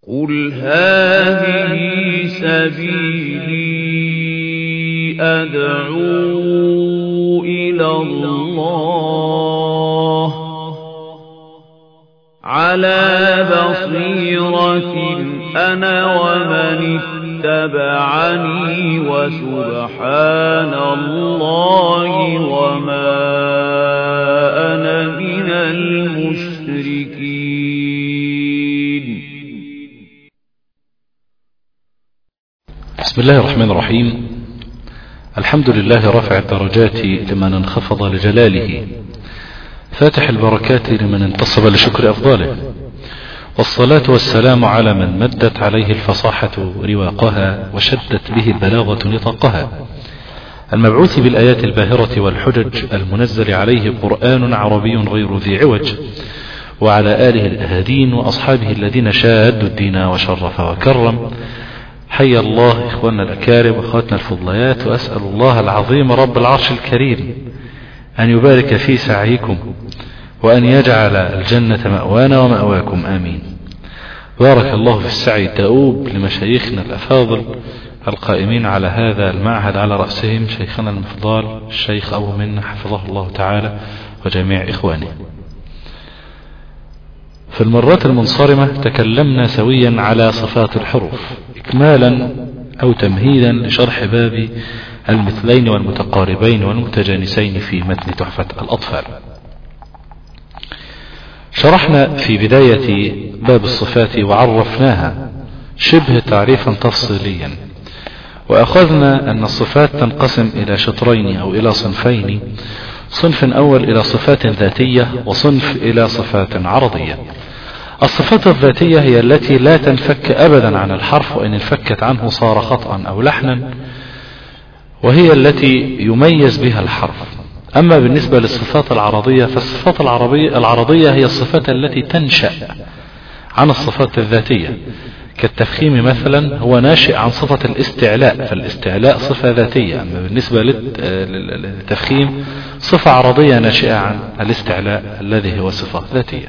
قل هذه سبيلي أدعو إلى الله على بصيرة أنا ومن اتبعني وسبحان الله وما أنا من المشركين بسم الله الرحمن الرحيم الحمد لله رافع الدرجات لمن انخفض لجلاله فاتح البركات لمن انتصب لشكر أفضاله والصلاة والسلام على من مدت عليه الفصاحة رواقها وشدت به البلاغة نطاقها المبعوث بالآيات الباهرة والحجج المنزل عليه قرآن عربي غير ذي عوج وعلى آله الأهادين وأصحابه الذين شادوا الدين وشرف وكرم حي الله إخواننا الأكارم وأخواتنا الفضليات وأسأل الله العظيم رب العرش الكريم أن يبارك في سعيكم وأن يجعل الجنة مأوانا ومأواكم آمين بارك الله في السعي الدؤوب لمشايخنا الأفاضل القائمين على هذا المعهد على رأسهم شيخنا المفضال الشيخ أبو من حفظه الله تعالى وجميع إخوانه في المرات المنصرمة تكلمنا سويا على صفات الحروف إكمالا أو تمهيدا لشرح باب المثلين والمتقاربين والمتجانسين في متن تحفة الأطفال شرحنا في بداية باب الصفات وعرفناها شبه تعريفا تفصيليا وأخذنا أن الصفات تنقسم إلى شطرين أو إلى صنفين صنف أول إلى صفات ذاتية وصنف إلى صفات عرضية الصفات الذاتية هي التي لا تنفك أبدا عن الحرف وإن انفكت عنه صار خطأ أو لحنا وهي التي يميز بها الحرف أما بالنسبة للصفات العرضية فالصفات العربية العرضية هي الصفات التي تنشأ عن الصفات الذاتية كالتفخيم مثلا هو ناشئ عن صفة الاستعلاء فالاستعلاء صفة ذاتية أما بالنسبة للتفخيم صفة عرضية ناشئة عن الاستعلاء الذي هو صفة ذاتية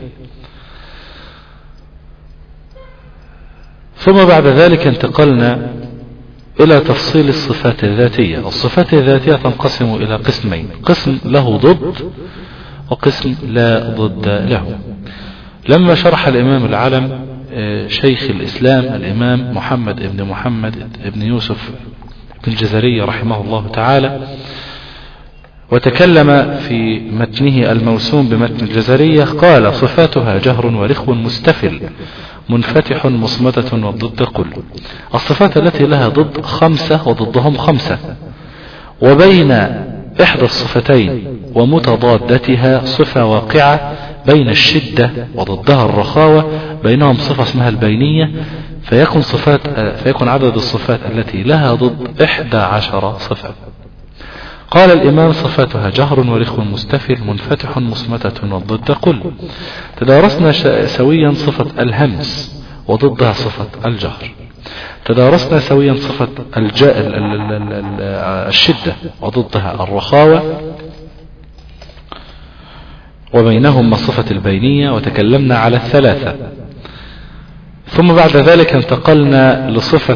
ثم بعد ذلك انتقلنا إلى تفصيل الصفات الذاتية الصفات الذاتية تنقسم إلى قسمين قسم له ضد وقسم لا ضد له لما شرح الإمام العلم شيخ الإسلام الإمام محمد بن محمد بن يوسف بن الجزري رحمه الله تعالى وتكلم في متنه الموسوم بمتن الجزرية قال صفاتها جهر ورخو مستفل منفتح مصمتة والضد قل الصفات التي لها ضد خمسة وضدهم خمسة وبين إحدى الصفتين ومتضادتها صفة واقعة بين الشدة وضدها الرخاوة بينهم صفة اسمها البينية فيكون صفات فيكون عدد الصفات التي لها ضد إحدى عشر صفة قال الإمام صفاتها جهر ورخو مستفل منفتح مصمتة والضد قل تدارسنا سويا صفة الهمس وضدها صفة الجهر تدارسنا سويا صفة الجاء الشدة وضدها الرخاوة وبينهما صفة البينية وتكلمنا على الثلاثة ثم بعد ذلك انتقلنا لصفة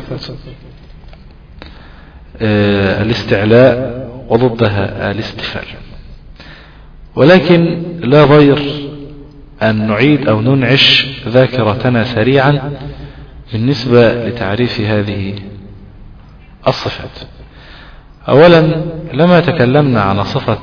الاستعلاء وضدها الاستفال ولكن لا ضير أن نعيد أو ننعش ذاكرتنا سريعا بالنسبة لتعريف هذه الصفات أولا لما تكلمنا عن صفة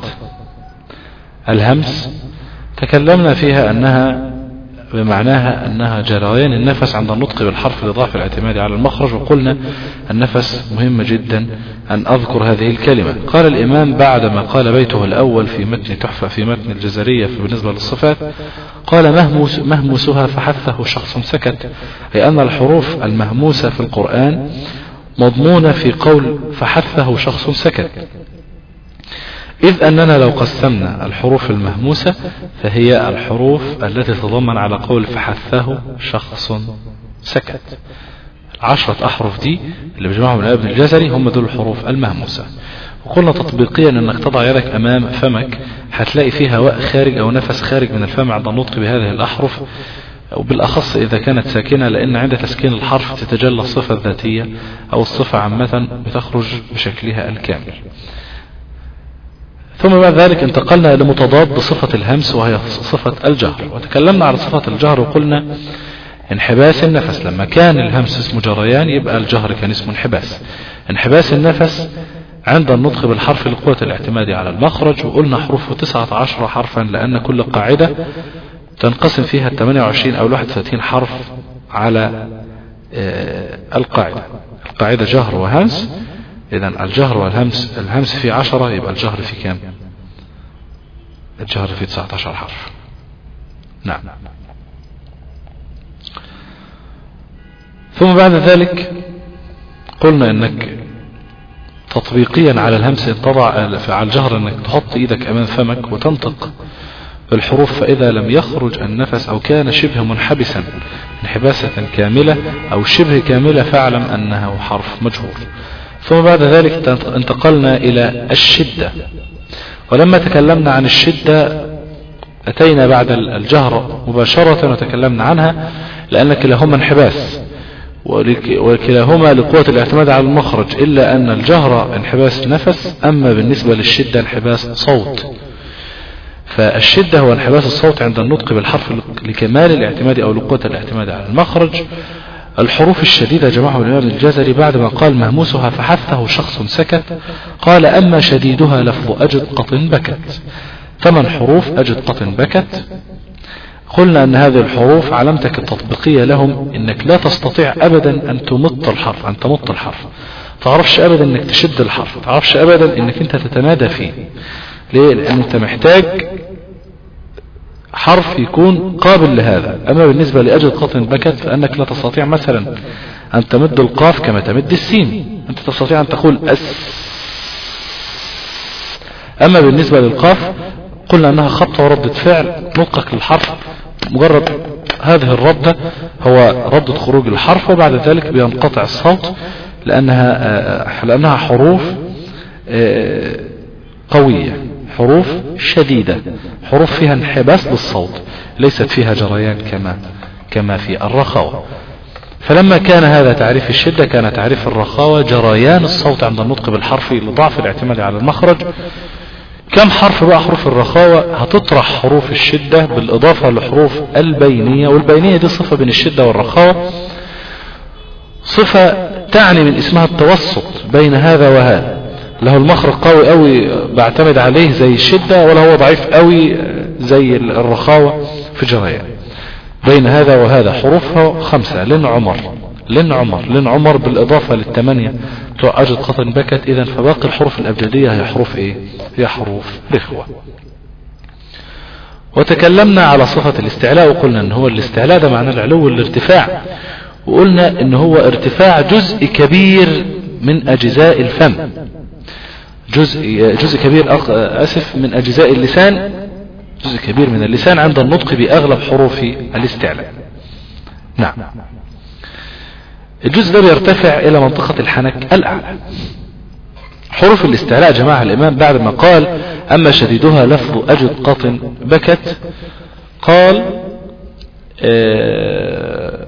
الهمس تكلمنا فيها أنها بمعناها أنها جريان النفس عند النطق بالحرف لضعف الاعتماد على المخرج وقلنا النفس مهم جدا أن أذكر هذه الكلمة قال الإمام بعدما قال بيته الأول في متن تحفة في متن الجزرية بالنسبة للصفات قال مهموس مهموسها فحثه شخص سكت أي أن الحروف المهموسة في القرآن مضمونة في قول فحثه شخص سكت إذ أننا لو قسمنا الحروف المهموسة فهي الحروف التي تتضمن على قول فحثه شخص سكت العشرة أحرف دي اللي بجمعهم من ابن الجزري هم دول الحروف المهموسة وقلنا تطبيقيا انك تضع يدك امام فمك هتلاقي فيها هواء خارج او نفس خارج من الفم عند النطق بهذه الاحرف وبالأخص إذا كانت ساكنة لأن عند تسكين الحرف تتجلى الصفة الذاتية أو الصفة عامة بتخرج بشكلها الكامل ثم بعد ذلك انتقلنا لمتضاد بصفة الهمس وهي صفة الجهر وتكلمنا على صفة الجهر وقلنا انحباس النفس لما كان الهمس اسمه جريان يبقى الجهر كان اسمه انحباس انحباس النفس عند النطق بالحرف لقوة الاعتماد على المخرج وقلنا حروفه 19 حرفا لأن كل قاعدة تنقسم فيها 28 أو 31 حرف على آه، القاعدة القاعدة جهر وهمس إذا الجهر والهمس الهمس في عشرة يبقى الجهر في كام الجهر في 19 حرف نعم ثم بعد ذلك قلنا انك تطبيقيا على الهمس تضع على الجهر انك تحط ايدك امام فمك وتنطق بالحروف فاذا لم يخرج النفس او كان شبه منحبسا انحباسة كاملة او شبه كاملة فاعلم انه حرف مجهور ثم بعد ذلك انتقلنا الى الشدة ولما تكلمنا عن الشدة اتينا بعد الجهر مباشرة وتكلمنا عنها لان كلاهما انحباس وكلاهما لقوة الاعتماد على المخرج إلا أن الجهر انحباس نفس أما بالنسبة للشدة انحباس صوت فالشدة هو انحباس الصوت عند النطق بالحرف لكمال الاعتماد أو لقوة الاعتماد على المخرج الحروف الشديدة جمعه الإمام الجزري بعد ما قال مهموسها فحثه شخص سكت قال أما شديدها لفظ أجد قط بكت ثمان حروف أجد قط بكت قلنا أن هذه الحروف علامتك التطبيقية لهم أنك لا تستطيع أبدا أن تمط الحرف أن تمط الحرف تعرفش أبدا أنك تشد الحرف تعرفش أبدا أنك أنت تتمادى فيه ليه لأن أنت محتاج حرف يكون قابل لهذا أما بالنسبة لأجل قطن بكت فأنك لا تستطيع مثلا أن تمد القاف كما تمد السين أنت تستطيع أن تقول أس أما بالنسبة للقاف قلنا أنها خطة وردة فعل نطقك للحرف مجرد هذه الردة هو ردة خروج الحرف وبعد ذلك بينقطع الصوت لأنها, آه، لأنها حروف آه، قوية حروف شديدة حروف فيها انحباس بالصوت ليست فيها جريان كما كما في الرخاوة فلما كان هذا تعريف الشدة كان تعريف الرخاوة جريان الصوت عند النطق بالحرف لضعف الاعتماد على المخرج كم حرف بقى حروف الرخاوة هتطرح حروف الشدة بالإضافة لحروف البينية والبينية دي صفة بين الشدة والرخاوة صفة تعني من اسمها التوسط بين هذا وهذا له المخرج قوي قوي بعتمد عليه زي الشدة ولا هو ضعيف قوي زي الرخاوة في جريان بين هذا وهذا حروفها خمسة لن عمر لن عمر لن عمر بالإضافة للثمانية بتوع أجد قطن بكت إذا فباقي الحروف الأبجدية هي حروف إيه هي حروف رخوة وتكلمنا على صفة الاستعلاء وقلنا ان هو الاستعلاء ده معناه العلو والارتفاع وقلنا ان هو ارتفاع جزء كبير من اجزاء الفم جزء, جزء كبير اسف من اجزاء اللسان جزء كبير من اللسان عند النطق باغلب حروف الاستعلاء نعم الجزء ده بيرتفع الى منطقة الحنك الاعلى حروف الاستعلاء جماعة الامام بعد ما قال اما شديدها لفظ اجد قط بكت قال آه،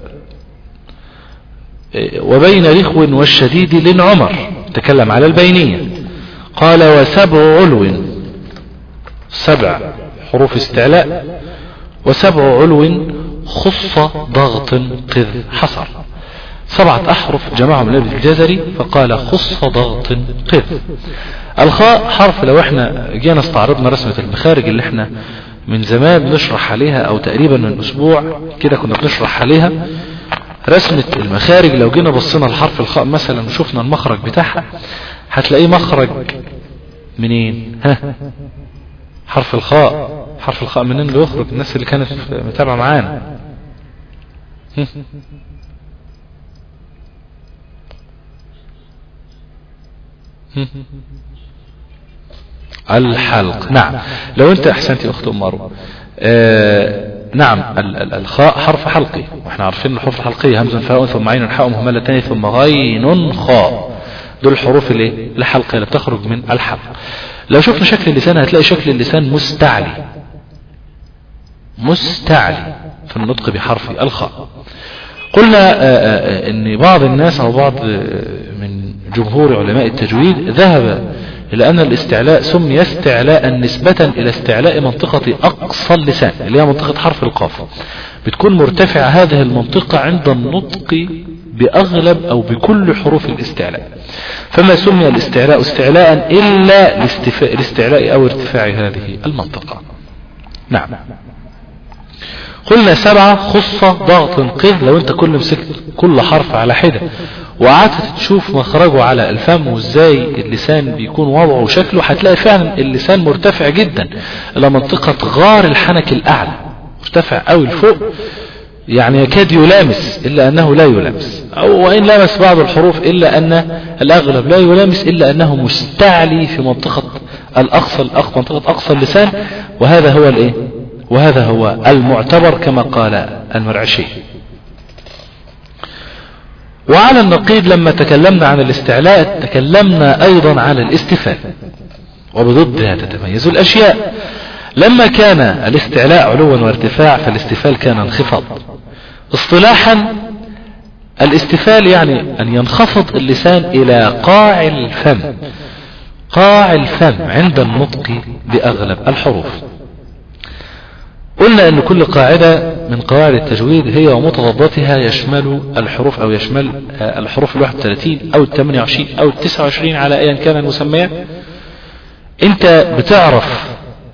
آه، وبين رخو والشديد لن عمر تكلم على البينية قال وسبع علو سبع حروف استعلاء وسبع علو خص ضغط قذ حصر سبعة أحرف جمعهم النبي الجزري فقال خص ضغط قف الخاء حرف لو احنا جينا استعرضنا رسمة المخارج اللي احنا من زمان بنشرح عليها او تقريبا من اسبوع كده كنا بنشرح عليها رسمة المخارج لو جينا بصينا لحرف الخاء مثلا وشفنا المخرج بتاعها هتلاقيه مخرج منين ها حرف الخاء حرف الخاء منين بيخرج الناس اللي كانت متابعة معانا الحلق نعم لو انت احسنت اخت ام مروه آه نعم الخاء حرف حلقي واحنا عارفين الحروف الحلقية همز فاء ثم عين حاء مهملتين ثم غين خاء دول الحروف الايه الحلقة اللي بتخرج من الحلق لو شفنا شكل اللسان هتلاقي شكل اللسان مستعلي مستعلي في النطق بحرف الخاء قلنا آه، آه، ان بعض الناس او بعض من جمهور علماء التجويد ذهب إلى أن الاستعلاء سمي استعلاء نسبة إلى استعلاء منطقة أقصى اللسان اللي هي منطقة حرف القاف بتكون مرتفعة هذه المنطقة عند النطق بأغلب أو بكل حروف الاستعلاء فما سمي الاستعلاء استعلاء إلا الاستعلاء أو ارتفاع هذه المنطقة نعم قلنا سبعة خصة ضغط قذ لو انت كل مسكت كل حرف على حدة وقعدت تشوف مخرجه على الفم وازاي اللسان بيكون وضعه وشكله هتلاقي فعلا اللسان مرتفع جدا الى منطقة غار الحنك الاعلى مرتفع قوي لفوق يعني يكاد يلامس إلا أنه لا يلامس أو وإن لامس بعض الحروف إلا أن الأغلب لا يلامس إلا أنه مستعلي في منطقة الأقصى الأقصى منطقة أقصى اللسان وهذا هو الإيه وهذا هو المعتبر كما قال المرعشي وعلى النقيض لما تكلمنا عن الاستعلاء تكلمنا أيضا عن الاستفال وبضدها تتميز الأشياء لما كان الاستعلاء علوا وارتفاع فالاستفال كان انخفاض اصطلاحا الاستفال يعني أن ينخفض اللسان إلى قاع الفم قاع الفم عند النطق بأغلب الحروف قلنا أن كل قاعدة من قواعد التجويد هي ومتضاداتها يشمل الحروف أو يشمل الحروف الواحد 31 أو ال 28 أو ال 29 على أيا كان المسميات أنت بتعرف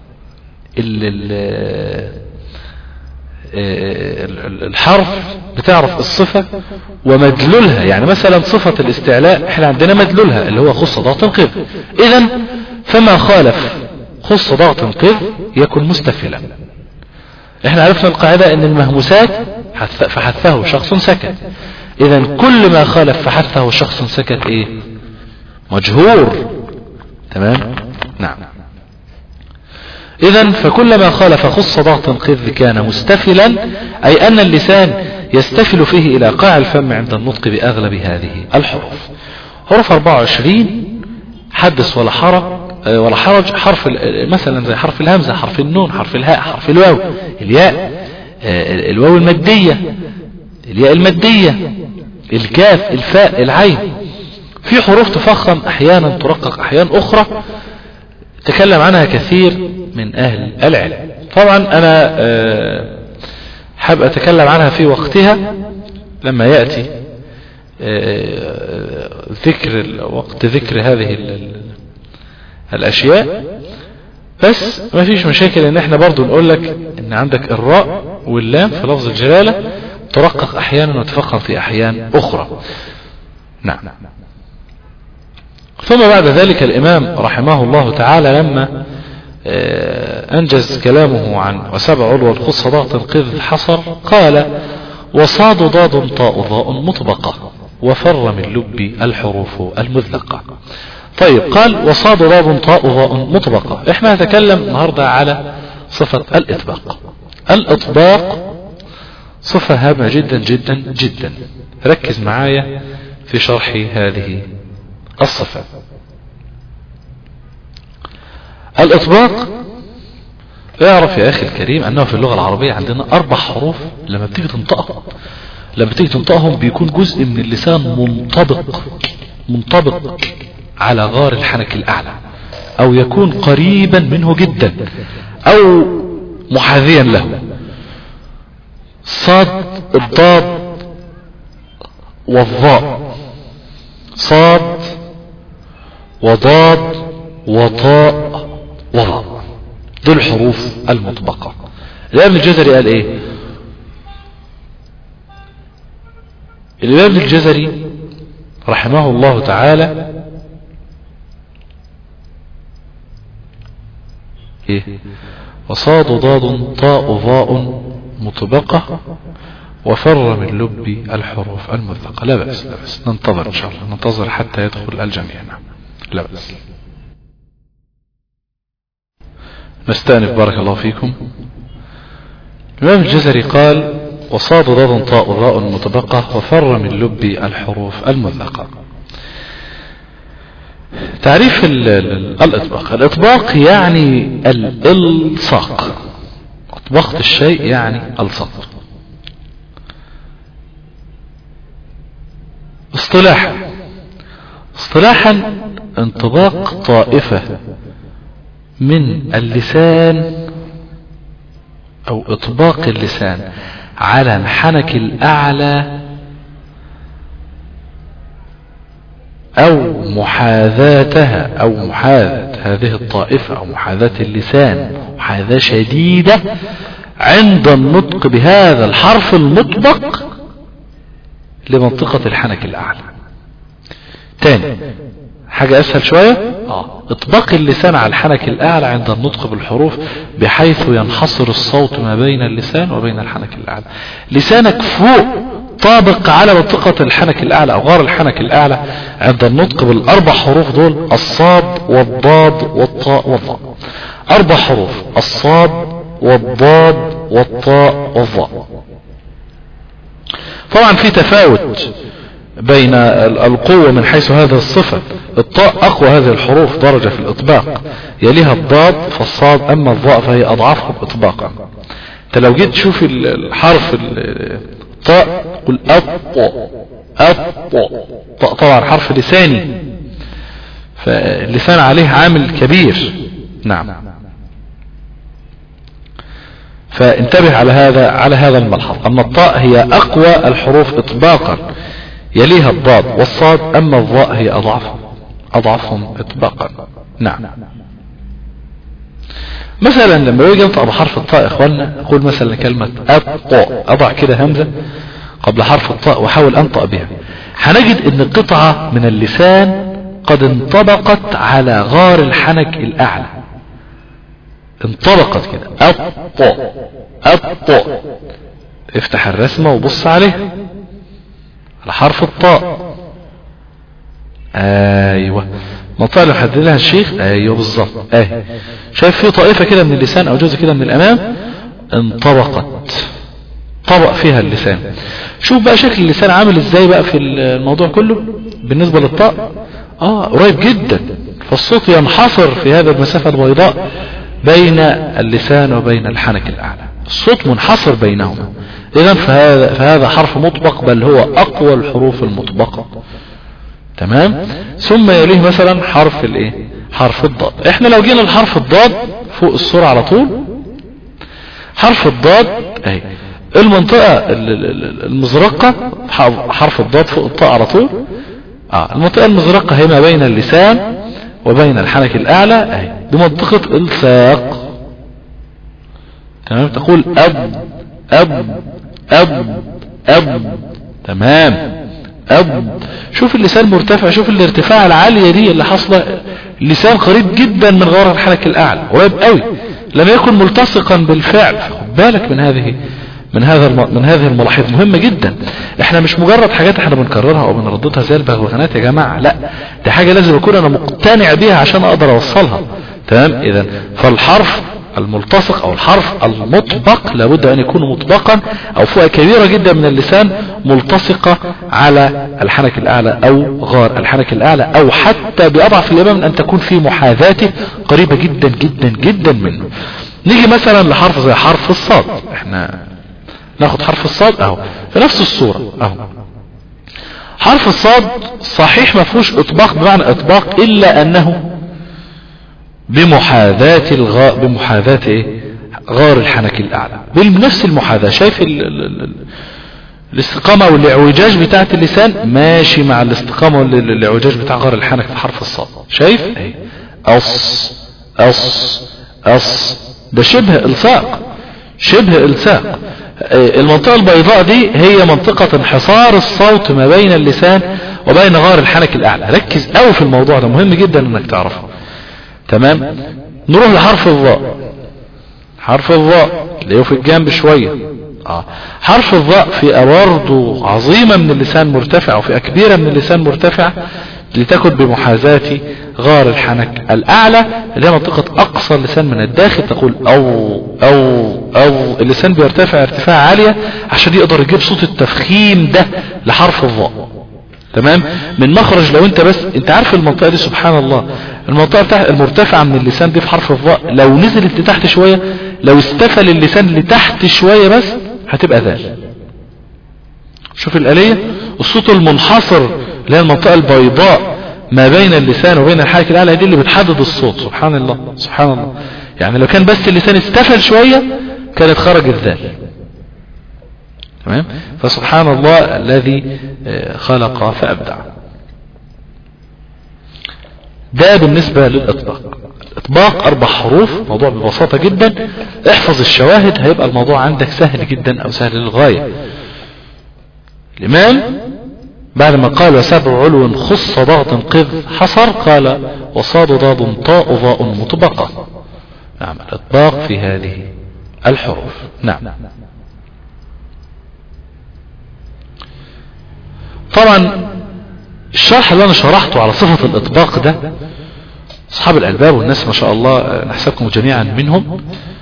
الحرف بتعرف الصفة ومدلولها يعني مثلا صفة الاستعلاء احنا عندنا مدلولها اللي هو خص ضغط قذ اذا فما خالف خص ضغط قذ يكون مستفلا احنا عرفنا القاعدة ان المهموسات فحثه شخص سكت اذا كل ما خالف فحثه شخص سكت ايه مجهور تمام نعم اذا فكلما خالف خص ضغط قذ كان مستفلا اي ان اللسان يستفل فيه الى قاع الفم عند النطق باغلب هذه الحروف حروف 24 حدث ولا حرج ولا حرج حرف مثلا زي حرف الهمزة حرف النون حرف الهاء حرف الواو الياء الواو المادية الياء المادية الكاف الفاء العين في حروف تفخم احيانا ترقق احيانا اخرى تكلم عنها كثير من اهل العلم طبعا انا حاب اتكلم عنها في وقتها لما يأتي ذكر وقت ذكر هذه الاشياء بس ما فيش مشاكل ان احنا برضو نقول لك ان عندك الراء واللام في لفظ الجلالة ترقق احيانا وتفخم في احيان اخرى نعم ثم بعد ذلك الامام رحمه الله تعالى لما انجز كلامه عن وسبع علو الخص ضغط قذ حصر قال وصاد ضاد طاء ضاء مطبقة وفر من لب الحروف المذلقة طيب قال وصاد ضاد طاء ضاء مطبقة احنا هنتكلم النهاردة على صفة الاطباق الاطباق صفة هامة جدا جدا جدا ركز معايا في شرح هذه الصفة الاطباق اعرف يا اخي الكريم انه في اللغة العربية عندنا اربع حروف لما بتيجي تنطقهم لما تيجي تنطقهم بيكون جزء من اللسان منطبق منطبق على غار الحنك الاعلى او يكون قريبا منه جدا او محاذيا له صاد الضاد والضاء صاد وضاد وطاء وضاء دول الحروف المطبقة الإمام الجزري قال ايه الإمام الجزري رحمه الله تعالى ايه وصاد ضاد طاء ضاء مطبقة وفر من لب الحروف المذقة لا بأس لا بأس ننتظر إن شاء الله ننتظر حتى يدخل الجميع نعم لا بأس نستأنف بارك الله فيكم الإمام الجزري قال وصاد ضاد طاء ضاء مطبقة وفر من لب الحروف المذقة تعريف الإطباق الإطباق يعني الإلصاق أطبقت الشيء يعني ألصق اصطلاحا اصطلاحا انطباق طائفة من اللسان او اطباق اللسان على الحنك الاعلى او محاذاتها او محاذاة هذه الطائفة او محاذاة اللسان محاذاة شديدة عند النطق بهذا الحرف المطبق لمنطقة الحنك الاعلى تاني حاجة اسهل شوية اه اطباق اللسان على الحنك الاعلى عند النطق بالحروف بحيث ينحصر الصوت ما بين اللسان وبين الحنك الاعلى لسانك فوق طابق على منطقة الحنك الاعلى او غار الحنك الاعلى عند النطق بالاربع حروف دول الصاد والضاد والطاء والضاء اربع حروف الصاد والضاد والطاء والضاء طبعا في تفاوت بين القوة من حيث هذه الصفة الطاء أقوى هذه الحروف درجة في الإطباق يليها الضاد فالصاد أما الضاء فهي أضعفهم إطباقا انت لو جيت تشوف الحرف الطاء قل أط أط طبعا حرف لساني فاللسان عليه عامل كبير نعم فانتبه على هذا على هذا الملحظ أما الطاء هي أقوى الحروف إطباقا يليها الضاد والصاد أما الضاء هي أضعفهم أضعفهم إطباقا نعم مثلا لما يجي انطق بحرف الطاء اخواننا اقول مثلا كلمة الطاء اضع كده همزة قبل حرف الطاء واحاول انطق بها هنجد ان قطعة من اللسان قد انطبقت على غار الحنك الاعلى انطبقت كده الطاء الطاء افتح الرسمة وبص عليها على حرف الطاء ايوه منطقة اللي حدد لها الشيخ ايوه بالظبط اهي شايف في طائفة كده من اللسان او جزء كده من الامام انطبقت طبق فيها اللسان شوف بقى شكل اللسان عامل ازاي بقى في الموضوع كله بالنسبة للطاء اه قريب جدا فالصوت ينحصر في هذا المسافة البيضاء بين اللسان وبين الحنك الاعلى الصوت منحصر بينهما اذا فهذا, فهذا حرف مطبق بل هو اقوى الحروف المطبقة تمام ثم يليه مثلا حرف الايه حرف الضاد احنا لو جينا لحرف الضاد فوق الصورة على طول حرف الضاد اهي المنطقة المزرقة حرف الضاد فوق الطاء على طول اه المنطقة المزرقة هي ما بين اللسان وبين الحنك الاعلى اهي دي منطقة الساق تمام تقول اب اب اب اب تمام اب شوف اللسان مرتفع شوف الارتفاع العالية دي اللي حصلة اللسان قريب جدا من غار الحنك الاعلى قريب قوي لم يكن ملتصقا بالفعل خد بالك من هذه من هذا من هذه الملاحظ مهمة جدا احنا مش مجرد حاجات احنا بنكررها او بنرددها زي البغبغانات يا جماعة لا دي حاجة لازم اكون انا مقتنع بيها عشان اقدر اوصلها تمام اذا فالحرف الملتصق او الحرف المطبق لابد ان يكون مطبقا او فوق كبيرة جدا من اللسان ملتصقة على الحنك الاعلى او غار الحنك الاعلى او حتى باضعف الامام من ان تكون في محاذاته قريبة جدا جدا جدا منه نيجي مثلا لحرف زي حرف الصاد احنا ناخد حرف الصاد اهو في نفس الصورة اهو حرف الصاد صحيح ما فيهوش اطباق بمعنى اطباق الا انه بمحاذاة الغاء بمحاذاة ايه غار الحنك الاعلى بنفس المحاذاة شايف ال ال ال الاستقامة والاعوجاج بتاعت اللسان ماشي مع الاستقامة والاعوجاج بتاع غار الحنك في حرف الصاد شايف ايه أص أص أص ده شبه الصاق شبه الصاق المنطقة البيضاء دي هي منطقة انحصار الصوت ما بين اللسان وبين غار الحنك الاعلى ركز قوي في الموضوع ده مهم جدا انك تعرفه تمام نروح لحرف الضاء حرف الضاء اللي في الجنب شوية آه. حرف الضاء في برضه عظيمة من اللسان مرتفع وفي كبيرة من اللسان مرتفع لتكن بمحاذاة غار الحنك الأعلى اللي هي منطقة أقصى اللسان من الداخل تقول أو أو أو اللسان بيرتفع ارتفاع عالية عشان يقدر يجيب صوت التفخيم ده لحرف الضاء تمام من مخرج لو انت بس انت عارف المنطقة دي سبحان الله المنطقة بتاع المرتفعة من اللسان دي في حرف الضاء لو نزلت لتحت شوية لو استفل اللسان لتحت شوية بس هتبقى ذال شوف الآلية الصوت المنحصر اللي هي المنطقة البيضاء ما بين اللسان وبين الحنك الاعلى دي اللي بتحدد الصوت سبحان الله سبحان الله يعني لو كان بس اللسان استفل شوية كانت خرج الذال تمام فسبحان الله الذي خلق فأبدع ده بالنسبة للإطباق إطباق أربع حروف موضوع ببساطة جدا احفظ الشواهد هيبقى الموضوع عندك سهل جدا أو سهل للغاية الإمام بعد ما قال وسبع علو خص ضغط قذ حصر قال وصاد ضاد طاء ضاء مطبقة نعم الإطباق في هذه الحروف نعم طبعا الشرح اللي انا شرحته على صفة الاطباق ده اصحاب الالباب والناس ما شاء الله نحسبكم جميعا منهم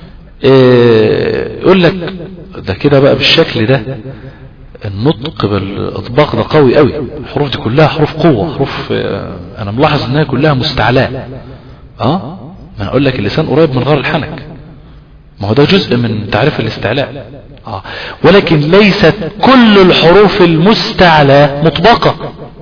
إيه يقول لك ده كده بقى بالشكل ده النطق بالاطباق ده قوي قوي الحروف دي كلها حروف قوة حروف اه انا ملاحظ انها كلها مستعلاء اه ما اقول لك اللسان قريب من غار الحنك ما هو ده جزء من تعريف الاستعلاء آه. ولكن ليست كل الحروف المستعلى مطبقة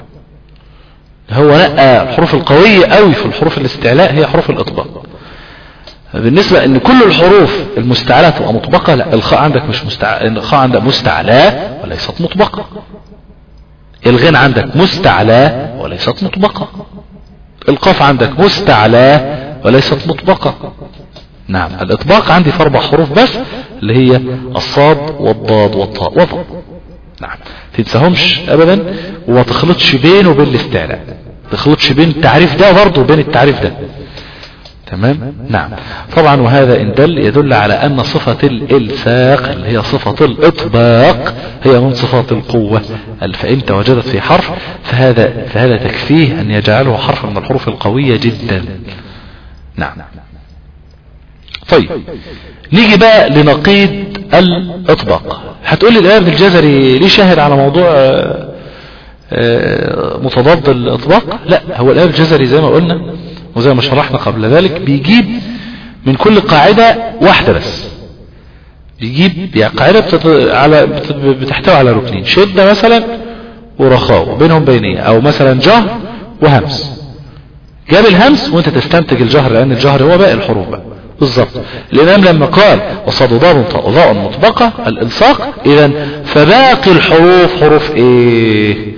هو لا الحروف القوية قوي في الحروف الاستعلاء هي حروف الاطباق بالنسبة ان كل الحروف المستعلاء تبقى مطبقة لا الخاء عندك مش مستع... الخاء عندك مستعلاء وليست مطبقة الغين عندك مستعلاء وليست مطبقة القاف عندك مستعلاء وليست مطبقة نعم الاطباق عندي في اربع حروف بس اللي هي الصاد والضاد والطاء والضاد نعم تنساهمش ابدا وما تخلطش بينه وبين الاستعلاء تخلطش بين التعريف ده برضه وبين التعريف ده تمام نعم طبعا وهذا ان دل يدل على ان صفة الالساق اللي هي صفة الاطباق هي من صفات القوة فان تواجدت في حرف فهذا فهذا تكفيه ان يجعله حرفا من الحروف القوية جدا نعم طيب نيجي بقى لنقيض الاطباق هتقول لي الامام الجزري ليه شاهد على موضوع متضاد الاطباق لا هو الامام الجزري زي ما قلنا وزي ما شرحنا قبل ذلك بيجيب من كل قاعدة واحدة بس بيجيب يعني قاعدة بتت... على بت... بتحتوي على ركنين شدة مثلا ورخاء بينهم بينية او مثلا جهر وهمس جاب الهمس وانت تستنتج الجهر لان الجهر هو باقي الحروف بقى بالظبط الامام لما قال وصاد ضاد ضاء مطبقة الالصاق اذا فباقي الحروف حروف ايه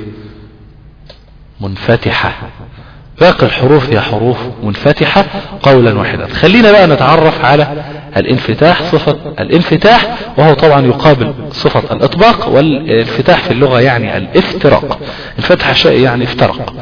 منفتحة باقي الحروف هي حروف منفتحة قولا واحدا خلينا بقى نتعرف على الانفتاح صفة الانفتاح وهو طبعا يقابل صفة الاطباق والانفتاح في اللغة يعني الافتراق انفتح شيء يعني افترق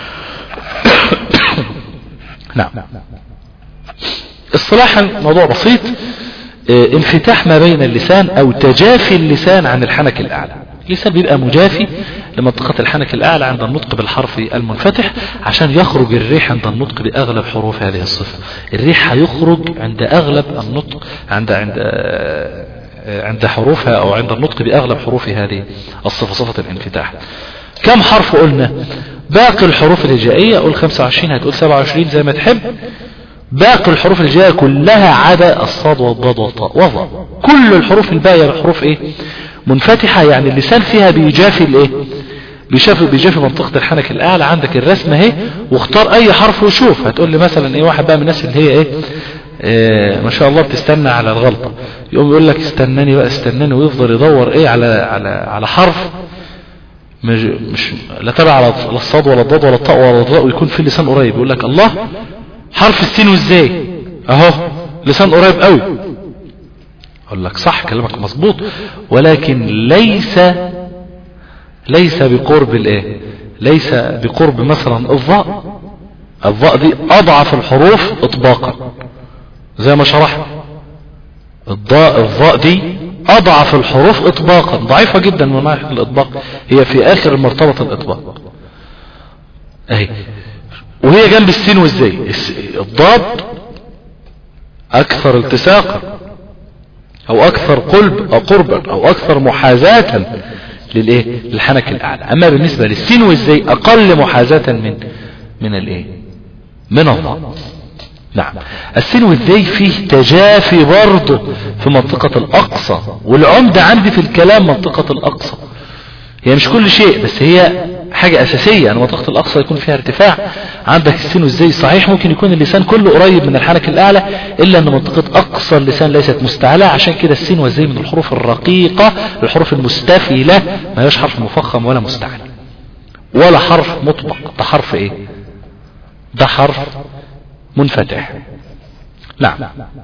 نعم اصطلاحا موضوع بسيط اه انفتاح ما بين اللسان او تجافي اللسان عن الحنك الاعلى اللسان بيبقى مجافي لمنطقة الحنك الاعلى عند النطق بالحرف المنفتح عشان يخرج الريح عند النطق باغلب حروف هذه الصفة الريح هيخرج عند اغلب النطق عند عند اه عند حروفها او عند النطق باغلب حروف هذه الصفة صفة الانفتاح كم حرف قلنا باقي الحروف الهجائية قول 25 هتقول 27 زي ما تحب باقي الحروف الجاية كلها عدا الصاد والضاد والطاء والظاء كل الحروف الباقية الحروف ايه منفتحة يعني اللسان فيها بيجافي الايه بيجافي بيجافي منطقة الحنك الاعلى عندك الرسمة اهي واختار اي حرف وشوف هتقول لي مثلا ايه واحد بقى من الناس اللي هي ايه آه ما شاء الله بتستنى على الغلطة يقوم يقول لك استناني بقى استناني ويفضل يدور ايه على على على حرف مش, مش لا تبع على الصاد ولا الضاد ولا الطاء ولا الضاء ويكون في اللسان قريب يقول لك الله حرف السين وازاي اهو لسان قريب قوي اقول لك صح كلامك مظبوط ولكن ليس ليس بقرب الايه ليس بقرب مثلا الضاء الضاء دي اضعف الحروف اطباقا زي ما شرحنا الضاء الضاء دي اضعف الحروف اطباقا ضعيفة جدا من ناحية الاطباق هي في اخر مرتبة الاطباق اهي وهي جنب السين والزي الضاد اكثر التصاقا او اكثر قلب او قربا او اكثر محاذاة للايه للحنك الاعلى اما بالنسبة للسين والزي اقل محاذاة من من الايه من الضاد نعم السين والزي فيه تجافي برضه في منطقة الاقصى والعمدة عندي في الكلام منطقة الاقصى هي مش كل شيء بس هي حاجة أساسية أن منطقة الأقصى يكون فيها ارتفاع عندك السين والزي صحيح ممكن يكون اللسان كله قريب من الحنك الأعلى إلا أن منطقة أقصى اللسان ليست مستعلى عشان كده السين والزي من الحروف الرقيقة الحروف المستفلة ما هيش حرف مفخم ولا مستعلى ولا حرف مطبق ده حرف إيه ده حرف منفتح نعم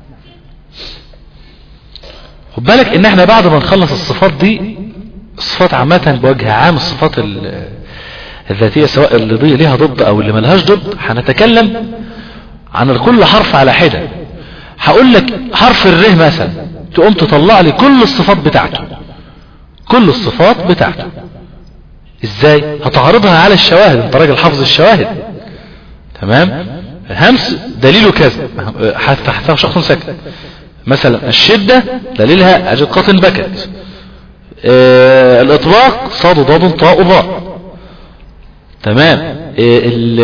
خد بالك ان احنا بعد ما نخلص الصفات دي الصفات عامة بوجه عام الصفات الذاتية سواء اللي دي ليها ضد او اللي ملهاش ضد هنتكلم عن كل حرف على حدة هقول لك حرف الره مثلا تقوم تطلع لي كل الصفات بتاعته كل الصفات بتاعته ازاي هتعرضها على الشواهد انت راجل حافظ الشواهد تمام همس دليله كذا حتى شخص سكت مثلا الشدة دليلها أجد قط بكت آه الإطلاق صاد ضاد طاء ضاء تمام آه ال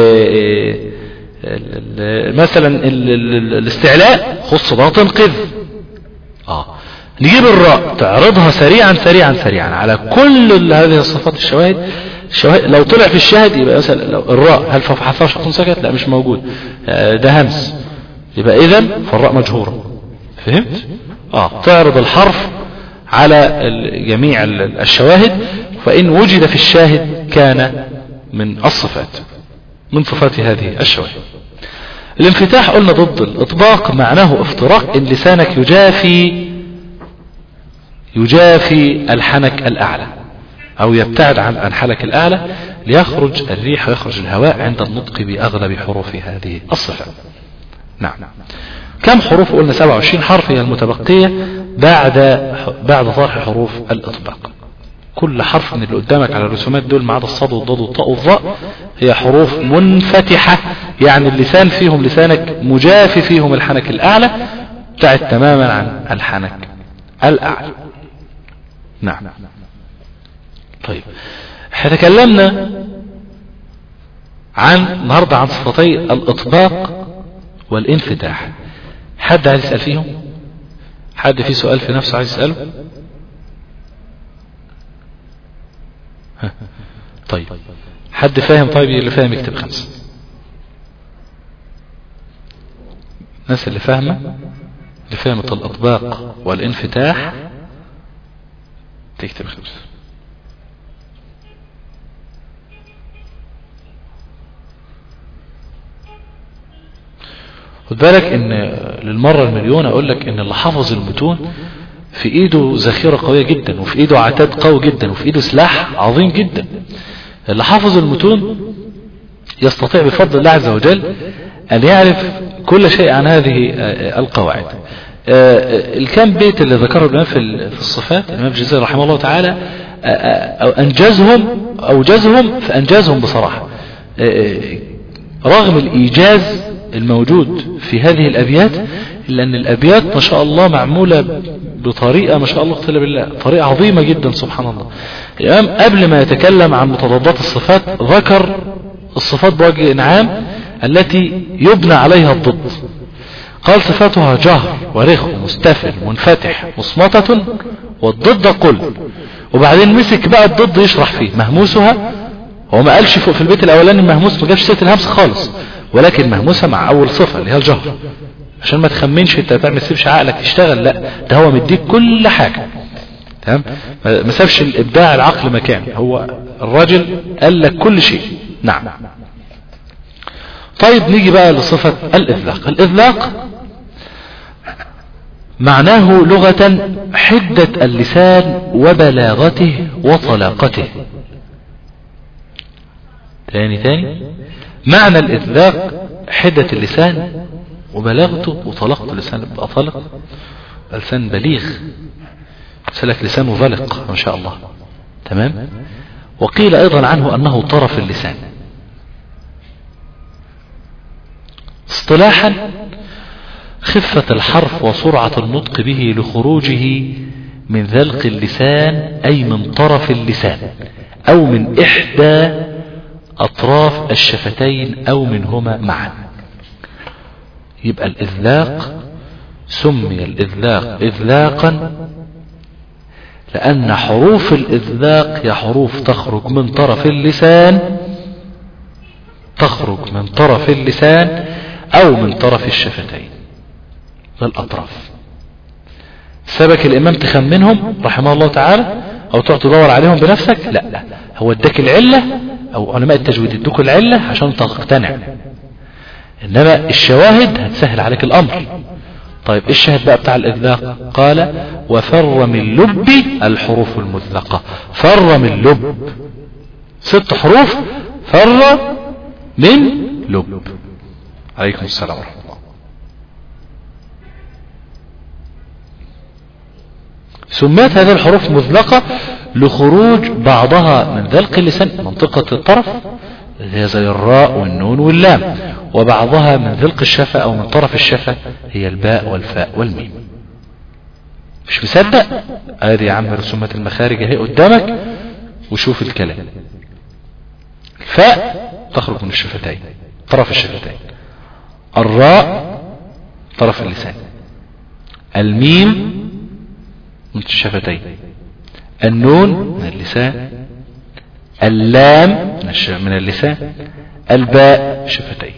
ال مثلا ال الاستعلاء خص ضغط قذ اه نجيب الراء تعرضها سريعا سريعا سريعا على كل هذه الصفات الشواهد الشواهد لو طلع في الشاهد يبقى مثلا لو الراء هل حذفها شخص سكت لا مش موجود آه ده همس يبقى اذا فالراء مجهوره فهمت اه تعرض الحرف على جميع الشواهد فإن وجد في الشاهد كان من الصفات من صفات هذه الشواهد الانفتاح قلنا ضد الإطباق معناه افتراق إن لسانك يجافي يجافي الحنك الأعلى أو يبتعد عن الحنك الأعلى ليخرج الريح ويخرج الهواء عند النطق بأغلب حروف هذه الصفات نعم كم حروف قلنا 27 حرف هي المتبقية بعد بعد طرح حروف الإطباق كل حرف من اللي قدامك على الرسومات دول ما عدا الصاد والضاد والطاء والظاء هي حروف منفتحة يعني اللسان فيهم لسانك مجافي فيهم الحنك الأعلى ابتعد تماما عن الحنك الأعلى نعم طيب احنا تكلمنا عن النهاردة عن صفتي الإطباق والانفتاح حد عايز يسأل فيهم حد فيه سؤال في نفسه عايز يسأله طيب حد فاهم طيب اللي فاهم يكتب خمسة الناس اللي فاهمة اللي فهمت الأطباق والانفتاح تكتب خمسة خد بالك ان للمرة المليون اقول لك ان اللي حفظ المتون في ايده ذخيرة قوية جدا وفي ايده عتاد قوي جدا وفي ايده سلاح عظيم جدا اللي حفظ المتون يستطيع بفضل الله عز وجل ان يعرف كل شيء عن هذه القواعد الكام بيت اللي ذكره الإمام في الصفات الإمام الجزائري رحمه الله تعالى أو أنجزهم أوجزهم فأنجزهم بصراحة رغم الإيجاز الموجود في هذه الأبيات إلا أن الأبيات ما شاء الله معمولة بطريقة ما شاء الله اقتل بالله طريقة عظيمة جدا سبحان الله الإمام قبل ما يتكلم عن متضادات الصفات ذكر الصفات بوجه إنعام التي يبنى عليها الضد قال صفاتها جهر ورخ مستفل منفتح مصمتة والضد قل وبعدين مسك بقى الضد يشرح فيه مهموسها هو ما قالش فوق في البيت الاولاني مهموس ما جابش سيره الهمس خالص ولكن مهموسه مع اول صفه اللي هي الجهر عشان ما تخمنش انت ما تسيبش عقلك يشتغل لا ده هو مديك كل حاجه تمام ما سابش الابداع العقل مكان هو الراجل قال لك كل شيء نعم طيب نيجي بقى لصفة الإذلاق الإذلاق معناه لغة حدة اللسان وبلاغته وطلاقته تاني تاني معنى الإذلاق حدة اللسان وبلاغته وطلاقة اللسان يبقى طلق لسان بليغ سلك لسانه ذلق ما شاء الله تمام وقيل أيضا عنه أنه طرف اللسان اصطلاحا خفة الحرف وسرعة النطق به لخروجه من ذلق اللسان أي من طرف اللسان أو من إحدى أطراف الشفتين أو منهما معا يبقى الإذلاق سمي الإذلاق إذلاقا لأن حروف الإذلاق هي حروف تخرج من طرف اللسان تخرج من طرف اللسان أو من طرف الشفتين للأطراف سبك الإمام تخمنهم رحمه الله تعالى أو تقعد تدور عليهم بنفسك لا لا هو اداك العلة أو علماء التجويد ادوك العلة عشان تقتنع إنما الشواهد هتسهل عليك الأمر طيب ايه الشاهد بقى بتاع الإذلاق قال وفر من لب الحروف المذلقة فر من لب ست حروف فر من لب عليكم السلام ورحمة الله سميت هذه الحروف مذلقة لخروج بعضها من ذلق اللسان منطقة الطرف هي زي الراء والنون واللام وبعضها من ذلق الشفة او من طرف الشفة هي الباء والفاء والميم مش مصدق ادي يا عم رسومات المخارج اهي قدامك وشوف الكلام الفاء تخرج من الشفتين طرف الشفتين الراء طرف اللسان الميم من الشفتين النون من اللسان اللام من اللسان الباء شفتين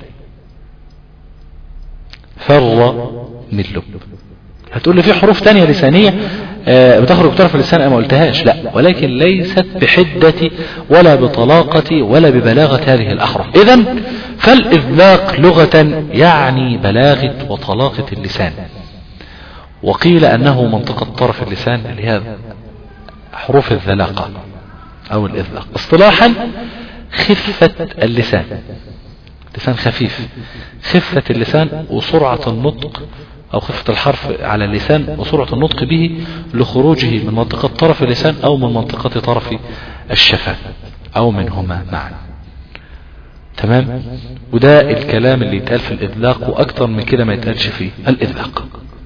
فر من لب هتقول لي في حروف تانية لسانية آه بتخرج طرف اللسان انا ما قلتهاش لا ولكن ليست بحدة ولا بطلاقة ولا ببلاغة هذه الاحرف اذا فالاذلاق لغة يعني بلاغة وطلاقة اللسان وقيل انه منطقة طرف اللسان اللي هي حروف الذلاقة او الاذلاق اصطلاحا خفة اللسان لسان خفيف خفة اللسان وسرعة النطق او خفة الحرف على اللسان وسرعة النطق به لخروجه من منطقة طرف اللسان او من منطقة طرف الشفة او منهما معا تمام وده الكلام اللي يتقال في الاذلاق واكتر من كده ما يتقالش فيه الاذلاق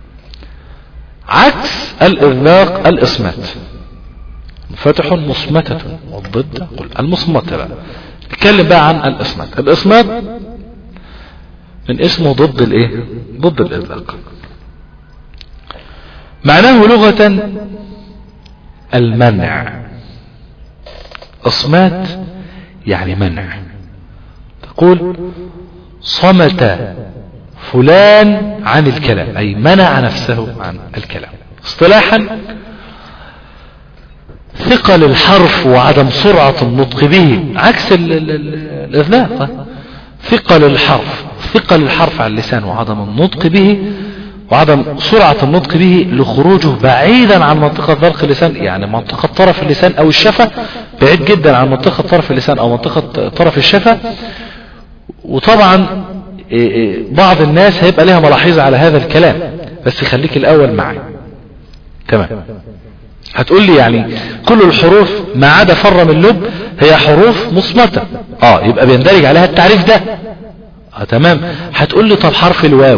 عكس الاذلاق الاصمات فتح مصمتة والضد قل المصمتة بقى نتكلم بقى عن الإصمات الإصمات من اسمه ضد الايه ضد الإذلاق معناه لغة المنع إصمات يعني منع تقول صمت فلان عن الكلام أي منع نفسه عن الكلام اصطلاحا ثقل الحرف وعدم سرعة النطق به عكس الإذلاق ثقل الحرف ثقل الحرف على اللسان وعدم النطق به وعدم سرعة النطق به لخروجه بعيدا عن منطقة ذلق اللسان يعني منطقة طرف اللسان او الشفة بعيد جدا عن منطقة طرف اللسان او منطقة طرف الشفة وطبعا بعض الناس هيبقى لها ملاحظة على هذا الكلام بس خليك الاول معي تمام هتقول لي يعني كل الحروف ما عدا فر من لب هي حروف مصمتة اه يبقى بيندرج عليها التعريف ده اه تمام هتقول لي طب حرف الواو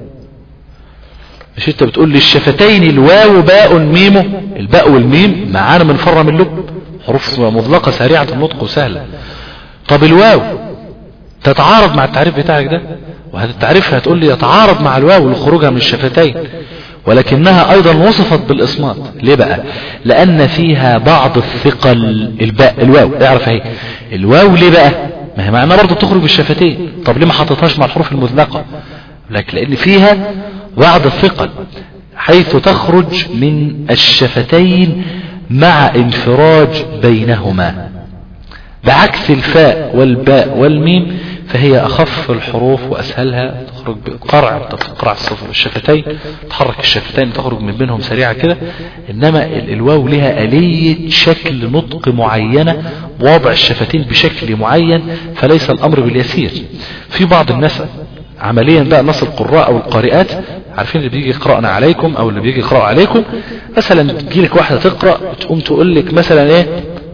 مش انت بتقول لي الشفتين الواو باء ميمه الباء والميم معانا من فر من لب حروف مطلقة سريعة النطق وسهلة طب الواو تتعارض مع التعريف بتاعك ده وهذا التعريف هتقول لي يتعارض مع الواو لخروجها من الشفتين ولكنها ايضا وصفت بالاصمات ليه بقى لان فيها بعض الثقل الباء الواو اعرف اهي الواو ليه بقى ما هي معناها برضه تخرج بالشفتين طب ليه ما حطيتهاش مع الحروف المذلقة لكن لان فيها بعض الثقل حيث تخرج من الشفتين مع انفراج بينهما بعكس الفاء والباء والميم فهي أخف الحروف وأسهلها تخرج بقرع تقرع الصفر الشفتين تحرك الشفتين تخرج من بينهم سريعة كده إنما الواو لها آلية شكل نطق معينة ووضع الشفتين بشكل معين فليس الأمر باليسير في بعض الناس عمليا بقى نص القراء أو القارئات عارفين اللي بيجي يقرأنا عليكم أو اللي بيجي يقرأ عليكم مثلا تجي لك واحدة تقرأ تقوم تقول لك مثلا إيه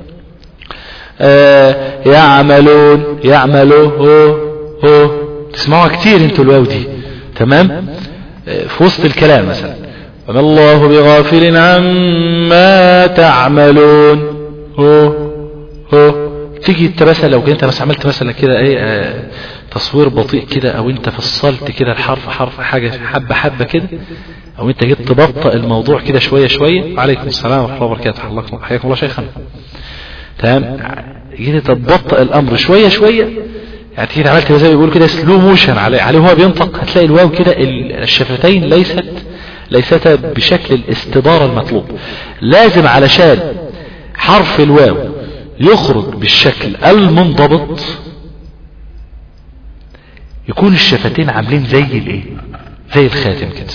آه يعملون يعملوا هو هو تسمعوها كتير انتوا الواو دي تمام آه في وسط الكلام مثلا وما الله بغافل عما تعملون هو هو تيجي انت مثلا لو انت بس عملت مثلا كده ايه آه تصوير بطيء كده او انت فصلت كده الحرف حرف حاجة حبة حبة كده او انت جيت تبطئ الموضوع كده شوية شوية وعليكم السلام ورحمة الله وبركاته حياكم الله شيخنا تمام جيت تبطئ الامر شوية شوية يعني كده عملت زي ما بيقول كده سلو موشن عليه عليه هو بينطق هتلاقي الواو كده الشفتين ليست ليستا بشكل الاستدارة المطلوب لازم علشان حرف الواو يخرج بالشكل المنضبط يكون الشفتين عاملين زي الايه زي الخاتم كده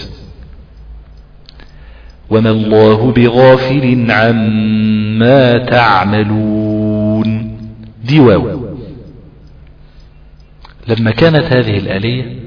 وما الله بغافل عما تعملون دي واو لما كانت هذه الآلية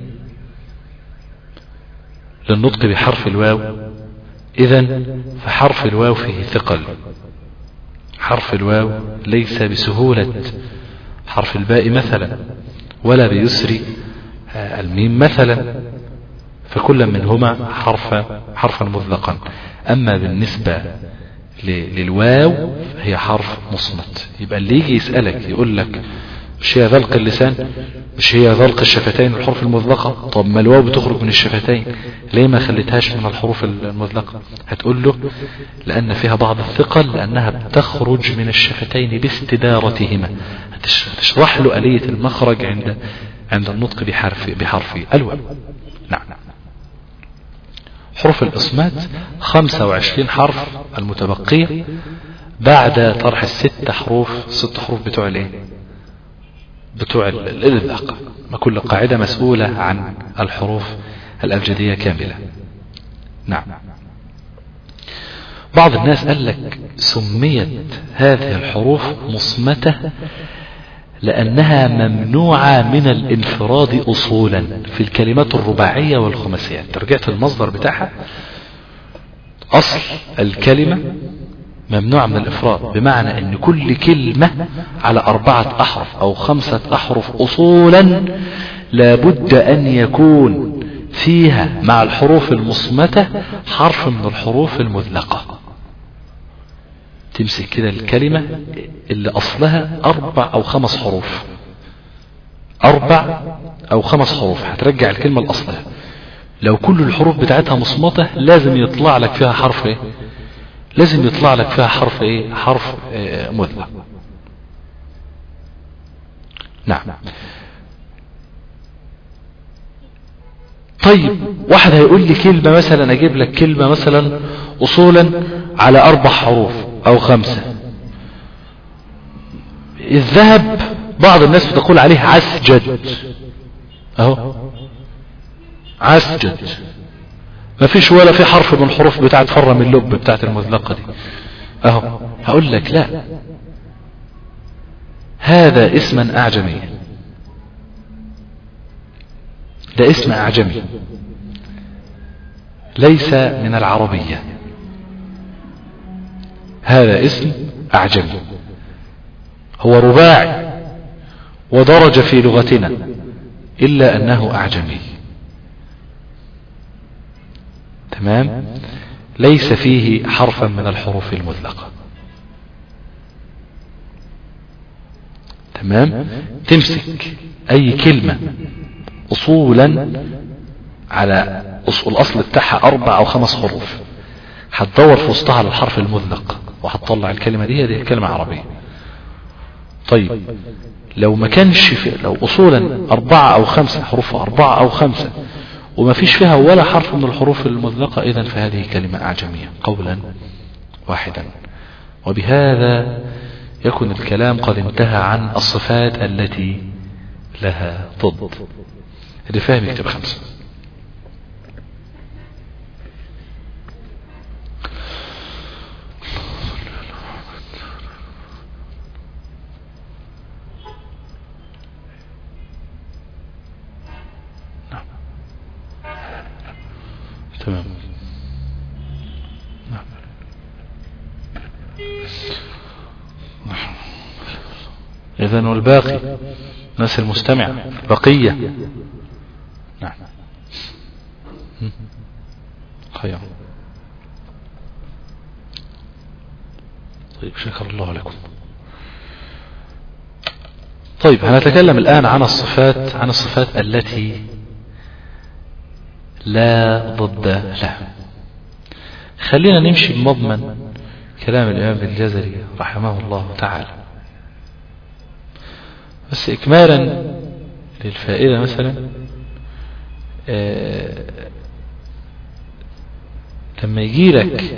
للنطق بحرف الواو إذا فحرف الواو فيه ثقل حرف الواو ليس بسهولة حرف الباء مثلا ولا بيسر الميم مثلا فكل منهما حرف حرفا مطلقا أما بالنسبة للواو هي حرف مصمت يبقى اللي يجي يسألك يقول لك مش هي ذلق اللسان مش هي ذلق الشفتين الحروف المذلقة طب ما الواو بتخرج من الشفتين ليه ما خليتهاش من الحروف المذلقة هتقول له لأن فيها بعض الثقل لأنها بتخرج من الشفتين باستدارتهما هتشرح له آلية المخرج عند عند النطق بحرف بحرف الواو نعم حروف الإصمات 25 حرف المتبقية بعد طرح الست حروف ست حروف بتوع الايه بتوع الإلذاق ما كل قاعدة مسؤولة عن الحروف الأبجدية كاملة نعم بعض الناس قال لك سميت هذه الحروف مصمتة لأنها ممنوعة من الانفراد أصولا في الكلمات الرباعية والخماسية رجعت المصدر بتاعها أصل الكلمة ممنوع من الإفراد بمعنى أن كل كلمة على أربعة أحرف أو خمسة أحرف أصولا لابد أن يكون فيها مع الحروف المصمتة حرف من الحروف المذلقة تمسك كده الكلمة اللي أصلها أربع أو خمس حروف أربع أو خمس حروف هترجع الكلمة لأصلها لو كل الحروف بتاعتها مصمتة لازم يطلع لك فيها حرف ايه لازم يطلع لك فيها حرف ايه حرف إيه مذلق نعم طيب واحد هيقول لي كلمة مثلا اجيب لك كلمة مثلا اصولا على اربع حروف او خمسة الذهب بعض الناس بتقول عليه عسجد اهو عسجد ما فيش ولا في حرف من الحروف بتاعت فر من اللب بتاعت المذلقة دي اهو هقول لك لا هذا اسما اعجميا ده اسم اعجمي ليس من العربية هذا اسم اعجمي هو رباعي ودرج في لغتنا الا انه اعجمي تمام ليس فيه حرفا من الحروف المذلقة تمام تمسك اي كلمة اصولا على الاصل بتاعها اربع او خمس حروف هتدور في وسطها على الحرف المذلق وهتطلع الكلمة دي دي كلمة عربية طيب لو ما كانش في لو اصولا اربعة او خمسة حروف اربعة او خمسة وما فيش فيها ولا حرف من الحروف المذلقة اذا فهذه كلمة اعجمية قولا واحدا وبهذا يكون الكلام قد انتهى عن الصفات التي لها ضد اللي فاهم يكتب خمسة تمام نعم إذن والباقي ناس المستمع بقية نعم خير طيب شكر الله لكم طيب هنتكلم الآن عن الصفات عن الصفات التي لا ضد لها خلينا نمشي بمضمن كلام الإمام الجزري رحمه الله تعالى بس إكمالا للفائدة مثلا آه لما يجي لك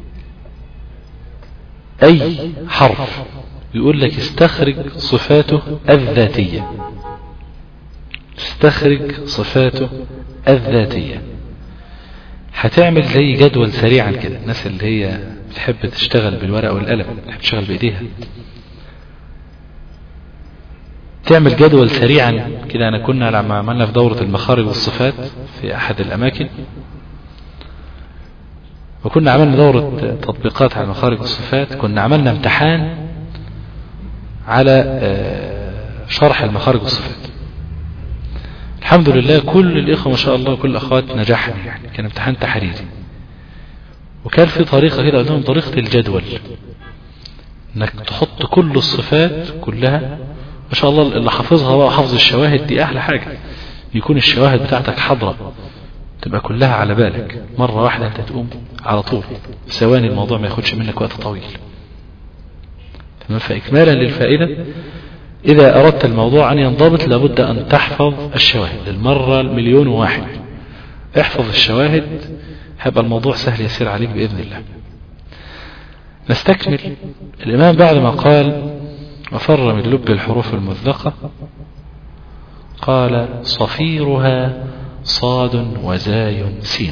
أي حرف يقول لك استخرج صفاته الذاتية استخرج صفاته الذاتية هتعمل زي جدول سريعا كده الناس اللي هي بتحب تشتغل بالورقة والقلم بتحب تشتغل بإيديها تعمل جدول سريعا كده أنا كنا لما عملنا في دورة المخارج والصفات في أحد الأماكن وكنا عملنا دورة تطبيقات على مخارج والصفات كنا عملنا امتحان على شرح المخارج والصفات الحمد لله كل الإخوة ما شاء الله كل الأخوات نجحنا يعني كان امتحان تحريري وكان في طريقة كده قدام طريقة الجدول انك تحط كل الصفات كلها ما شاء الله اللي حافظها بقى حافظ الشواهد دي احلى حاجة يكون الشواهد بتاعتك حاضرة تبقى كلها على بالك مرة واحدة انت تقوم على طول ثواني الموضوع ما ياخدش منك وقت طويل فإكمالا للفائدة إذا أردت الموضوع أن ينضبط لابد أن تحفظ الشواهد المرة المليون واحد احفظ الشواهد هيبقى الموضوع سهل يسير عليك بإذن الله نستكمل الإمام بعد ما قال وفر من لب الحروف المذقة قال صفيرها صاد وزاي سين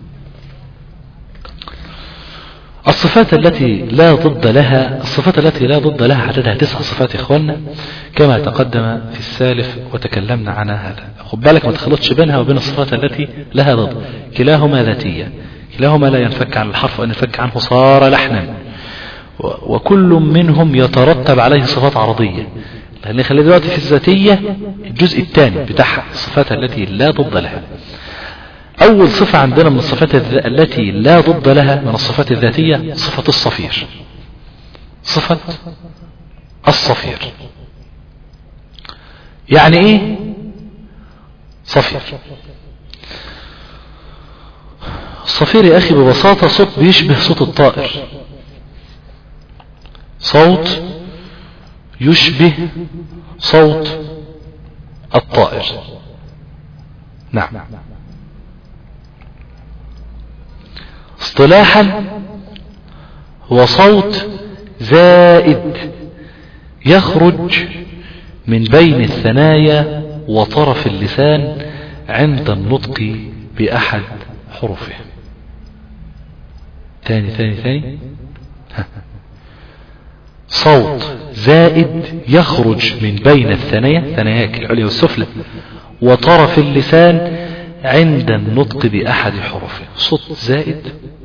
الصفات التي لا ضد لها الصفات التي لا ضد لها عددها تسع صفات يا اخوانا كما تقدم في السالف وتكلمنا عنها هذا خد بالك ما تخلطش بينها وبين الصفات التي لها ضد كلاهما ذاتية كلاهما لا ينفك عن الحرف وان ينفك عنه صار لحنا وكل منهم يترتب عليه صفات عرضية لأن خلي دلوقتي في الذاتية الجزء الثاني بتاعها الصفات التي لا ضد لها أول صفة عندنا من الصفات التي لا ضد لها من الصفات الذاتية صفة الصفير صفة الصفير يعني ايه صفير الصفير يا أخي ببساطة صوت بيشبه صوت الطائر صوت يشبه صوت الطائر نعم اصطلاحا هو صوت زائد يخرج من بين الثنايا وطرف اللسان عند النطق بأحد حروفه ثاني ثاني ثاني صوت زائد يخرج من بين الثنايا ثناياك العليا والسفلى وطرف اللسان عند النطق بأحد حروفه صوت زائد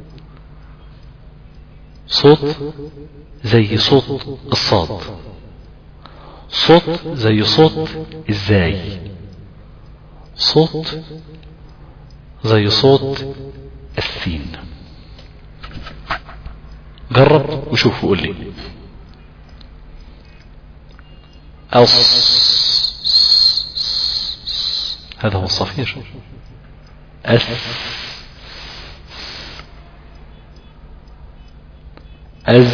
صوت زي صوت الصاد صوت زي صوت الزاي صوت زي صوت السين جرب وشوف وقول لي أص هذا هو الصفير أس أز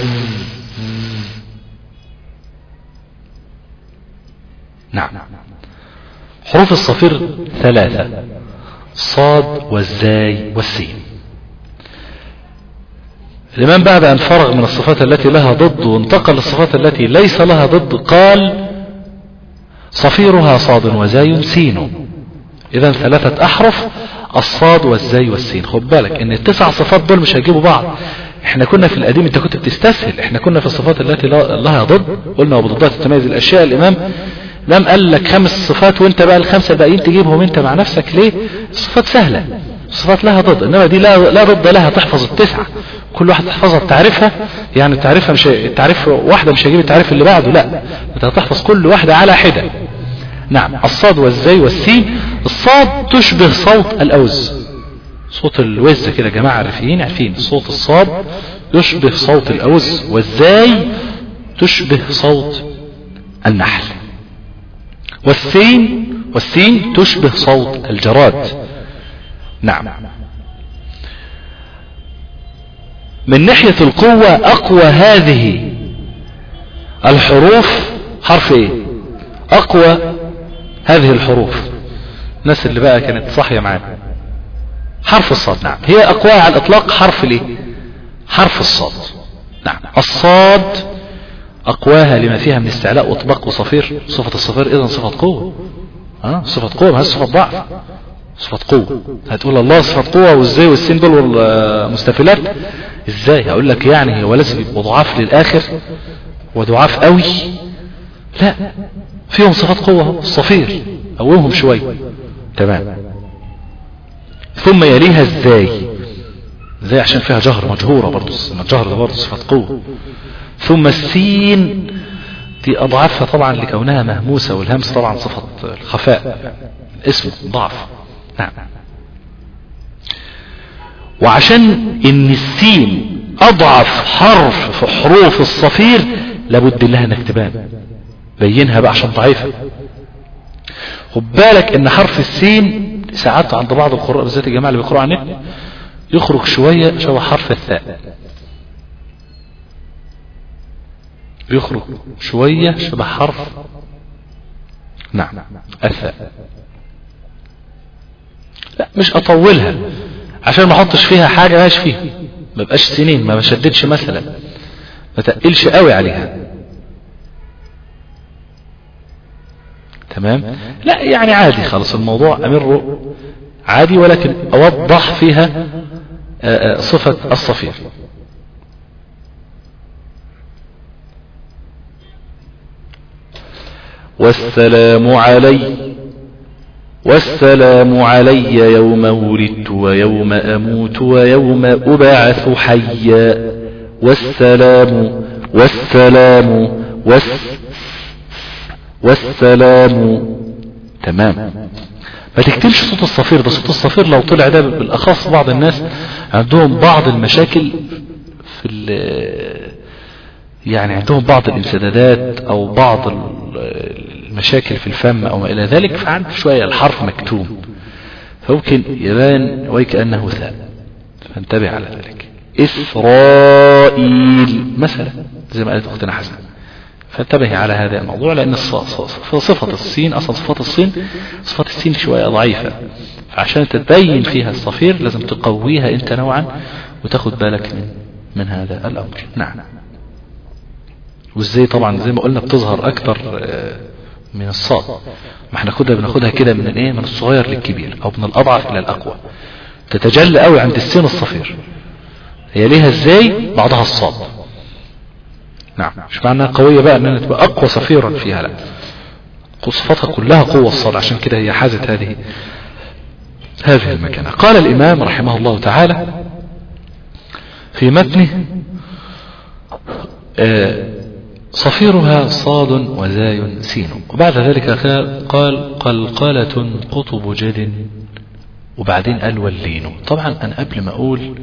نعم حروف الصفير ثلاثة صاد والزاي والسين الإمام بعد أن فرغ من الصفات التي لها ضد وانتقل للصفات التي ليس لها ضد قال صفيرها صاد وزاي سين إذا ثلاثة أحرف الصاد والزاي والسين خد بالك ان التسع صفات دول مش هيجيبوا بعض احنا كنا في القديم انت كنت بتستسهل احنا كنا في الصفات التي لها ضد قلنا وبضدها تتميز الاشياء الامام لم قال لك خمس صفات وانت بقى الخمسة الباقيين تجيبهم انت مع نفسك ليه الصفات سهلة الصفات لها ضد انما دي لا, لا ضد لها تحفظ التسعة كل واحد تحفظها بتعرفها يعني تعرفها مش التعريف واحدة مش هجيب التعريف اللي بعده لا انت هتحفظ كل واحدة على حدة نعم الصاد والزي والسين الصاد تشبه صوت الأوز صوت الوز كده يا جماعة عارفين عارفين صوت الصاد يشبه صوت الأوز والزاي تشبه صوت النحل والسين والسين تشبه صوت الجراد نعم من ناحية القوة أقوى هذه الحروف حرف ايه أقوى هذه الحروف الناس اللي بقى كانت صاحية معانا حرف الصاد نعم هي أقواها على الإطلاق حرف ليه حرف الصاد نعم الصاد أقواها لما فيها من استعلاء وطبق وصفير صفة الصفير إذا صفة قوة ها صفة قوة ما هي صفة ضعف صفة قوة هتقول الله صفة قوة وازاي والسين دول والمستفلات ازاي هقول لك يعني هو لازم يبقوا ضعاف للآخر وضعاف قوي لا فيهم صفات قوة الصفير قومهم شوية تمام ثم يليها ازاي ازاي عشان فيها جهر مجهورة برضو الجهر ده برضو صفة قوة ثم السين دي أضعافها طبعا لكونها مهموسة والهمس طبعا صفة الخفاء اسم ضعف نعم وعشان ان السين اضعف حرف في حروف الصفير لابد لها انك تبان بينها بقى عشان ضعيفة خد بالك ان حرف السين ساعات عند بعض القراء بالذات الجماعة اللي بيقرأوا عن النت يخرج شوية شبه حرف الثاء يخرج شوية شبه حرف نعم الثاء لا مش اطولها عشان ما احطش فيها حاجة ماش فيها ما بقاش سنين ما بشددش مثلا ما تقلش قوي عليها تمام لا يعني عادي خلاص الموضوع امره عادي ولكن اوضح فيها صفة الصفير والسلام علي والسلام علي يوم ولدت ويوم أموت ويوم أبعث حيا والسلام والسلام والس والسلام تمام ما تكتبش صوت الصفير ده صوت الصفير لو طلع ده بالأخص بعض الناس عندهم بعض المشاكل في يعني عندهم بعض الانسدادات او بعض المشاكل في الفم او ما الى ذلك فعنده شوية الحرف مكتوم فممكن يبان ويكأنه ثاء فانتبه على ذلك إسرائيل مثلا زي ما قالت أختنا حسن فانتبهي على هذا الموضوع لأن صفة السين أصلا صفات السين صفات السين شوية ضعيفة فعشان تبين فيها الصفير لازم تقويها انت نوعا وتاخد بالك من من هذا الأمر نعم وازاي طبعا زي ما قلنا بتظهر أكتر من الصاد ما احنا خدها بناخدها كده من الايه من الصغير للكبير او من الاضعف الى الاقوى تتجلى قوي عند السين الصفير هي ليها ازاي بعضها الصاد نعم مش معناها قوية بقى انها تبقى اقوى صفيرا فيها لا صفاتها كلها قوة الصاد عشان كده هي حازت هذه هذه المكانة قال الامام رحمه الله تعالى في متنه آه صفيرها صاد وزاي سين وبعد ذلك قال قلقلة قطب جد وبعدين قال واللين طبعا أنا قبل ما أقول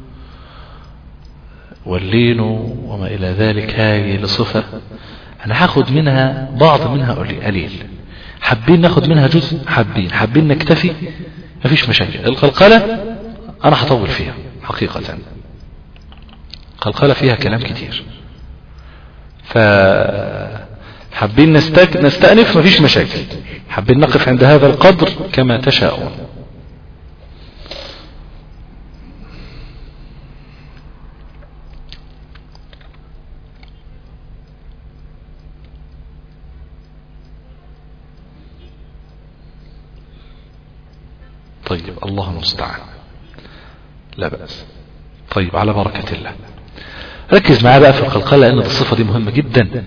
واللين وما إلى ذلك هاي لصفة أنا هاخد منها بعض منها قليل حابين ناخد منها جزء حابين حابين نكتفي مفيش مشاكل القلقلة أنا هطول فيها حقيقة قلقلة فيها كلام كتير ف حابين نستك... نستأنف مفيش مشاكل حابين نقف عند هذا القدر كما تشاءون طيب الله المستعان لا بأس طيب على بركة الله ركز معاه بقى في القلقلة لأن الصفة دي مهمة جدا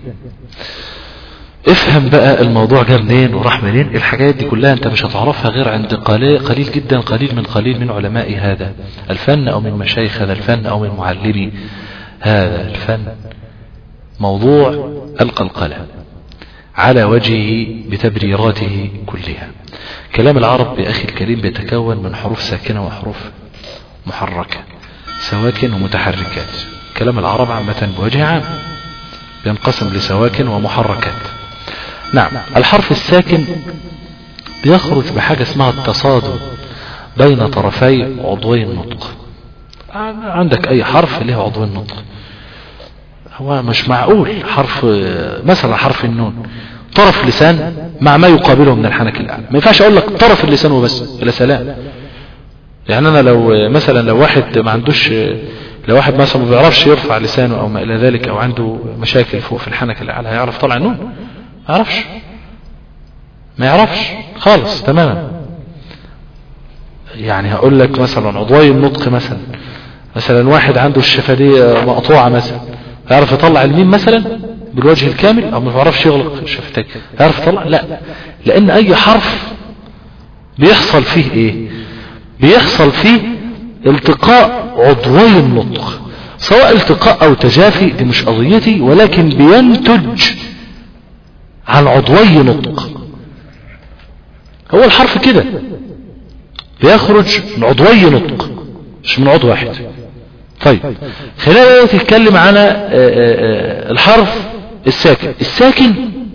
افهم بقى الموضوع جه منين وراح منين الحاجات دي كلها انت مش هتعرفها غير عند قليل, قليل جدا قليل من قليل من علماء هذا الفن او من مشايخ هذا الفن او من معلمي هذا الفن موضوع القلقلة على وجهه بتبريراته كلها كلام العرب يا أخي الكريم بيتكون من حروف ساكنة وحروف محركة سواكن ومتحركات كلام العرب عامة بوجه عام بينقسم لسواكن ومحركات نعم الحرف الساكن بيخرج بحاجة اسمها التصادم بين طرفي عضوي النطق عندك اي حرف له عضوي النطق هو مش معقول حرف مثلا حرف النون طرف لسان مع ما يقابله من الحنك الاعلى ما ينفعش اقول لك طرف اللسان وبس لا سلام يعني انا لو مثلا لو واحد ما عندوش لو واحد مثلا ما بيعرفش يرفع لسانه او ما الى ذلك او عنده مشاكل فوق في الحنك الاعلى هيعرف طلع النون ما يعرفش ما يعرفش خالص تماما يعني هقول لك مثلا عضوي النطق مثلا مثلا واحد عنده الشفدية مقطوعة مثلا يعرف يطلع الميم مثلا بالوجه الكامل او ما يعرفش يغلق الشفتين يعرف يطلع لا لان اي حرف بيحصل فيه ايه بيحصل فيه التقاء عضوي النطق سواء التقاء او تجافي دي مش قضيتي ولكن بينتج عن عضوي نطق هو الحرف كده بيخرج من عضوي نطق مش من عضو واحد طيب خلينا نتكلم على الحرف الساكن الساكن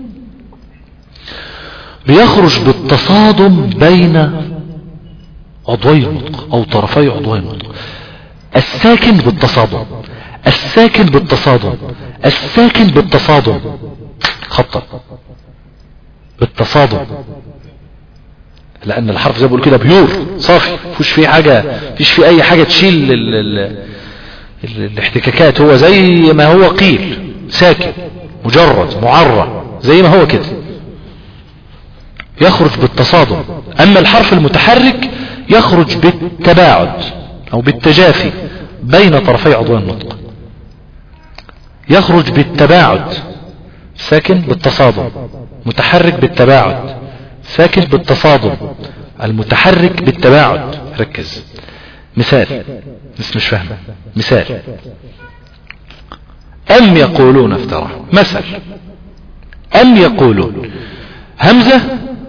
بيخرج بالتصادم بين عضوي النطق او طرفي عضوي النطق الساكن بالتصادم الساكن بالتصادم الساكن بالتصادم خطأ بالتصادم لان الحرف زي ما بقول كده بيور صافي مفيش فيه حاجة مفيش فيه اي حاجة تشيل ال ال ال الاحتكاكات هو زي ما هو قيل ساكن مجرد معرى زي ما هو كده يخرج بالتصادم اما الحرف المتحرك يخرج بالتباعد او بالتجافي بين طرفي عضوي النطق يخرج بالتباعد ساكن بالتصادم متحرك بالتباعد ساكن بالتصادم المتحرك بالتباعد ركز مثال بس مش فاهم مثال أم يقولون افترى مثل أم يقولون همزة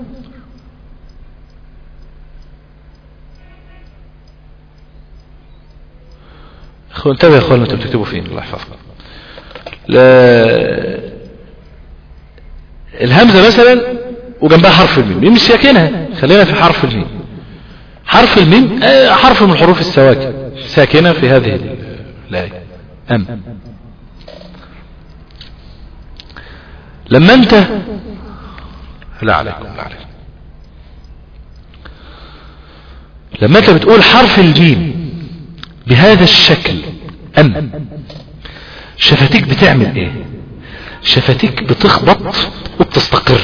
اخوان انتبه يا اخوان انتم بتكتبوا فين الله يحفظكم الهمزة مثلا وجنبها حرف الميم ميم مش ساكنها خلينا في حرف الميم حرف الميم آه حرف من الحروف السواكن ساكنة في هذه الآية أم لما أنت لا عليكم لا عليكم لما أنت بتقول حرف الميم بهذا الشكل أم شفتيك بتعمل ايه شفتيك بتخبط وبتستقر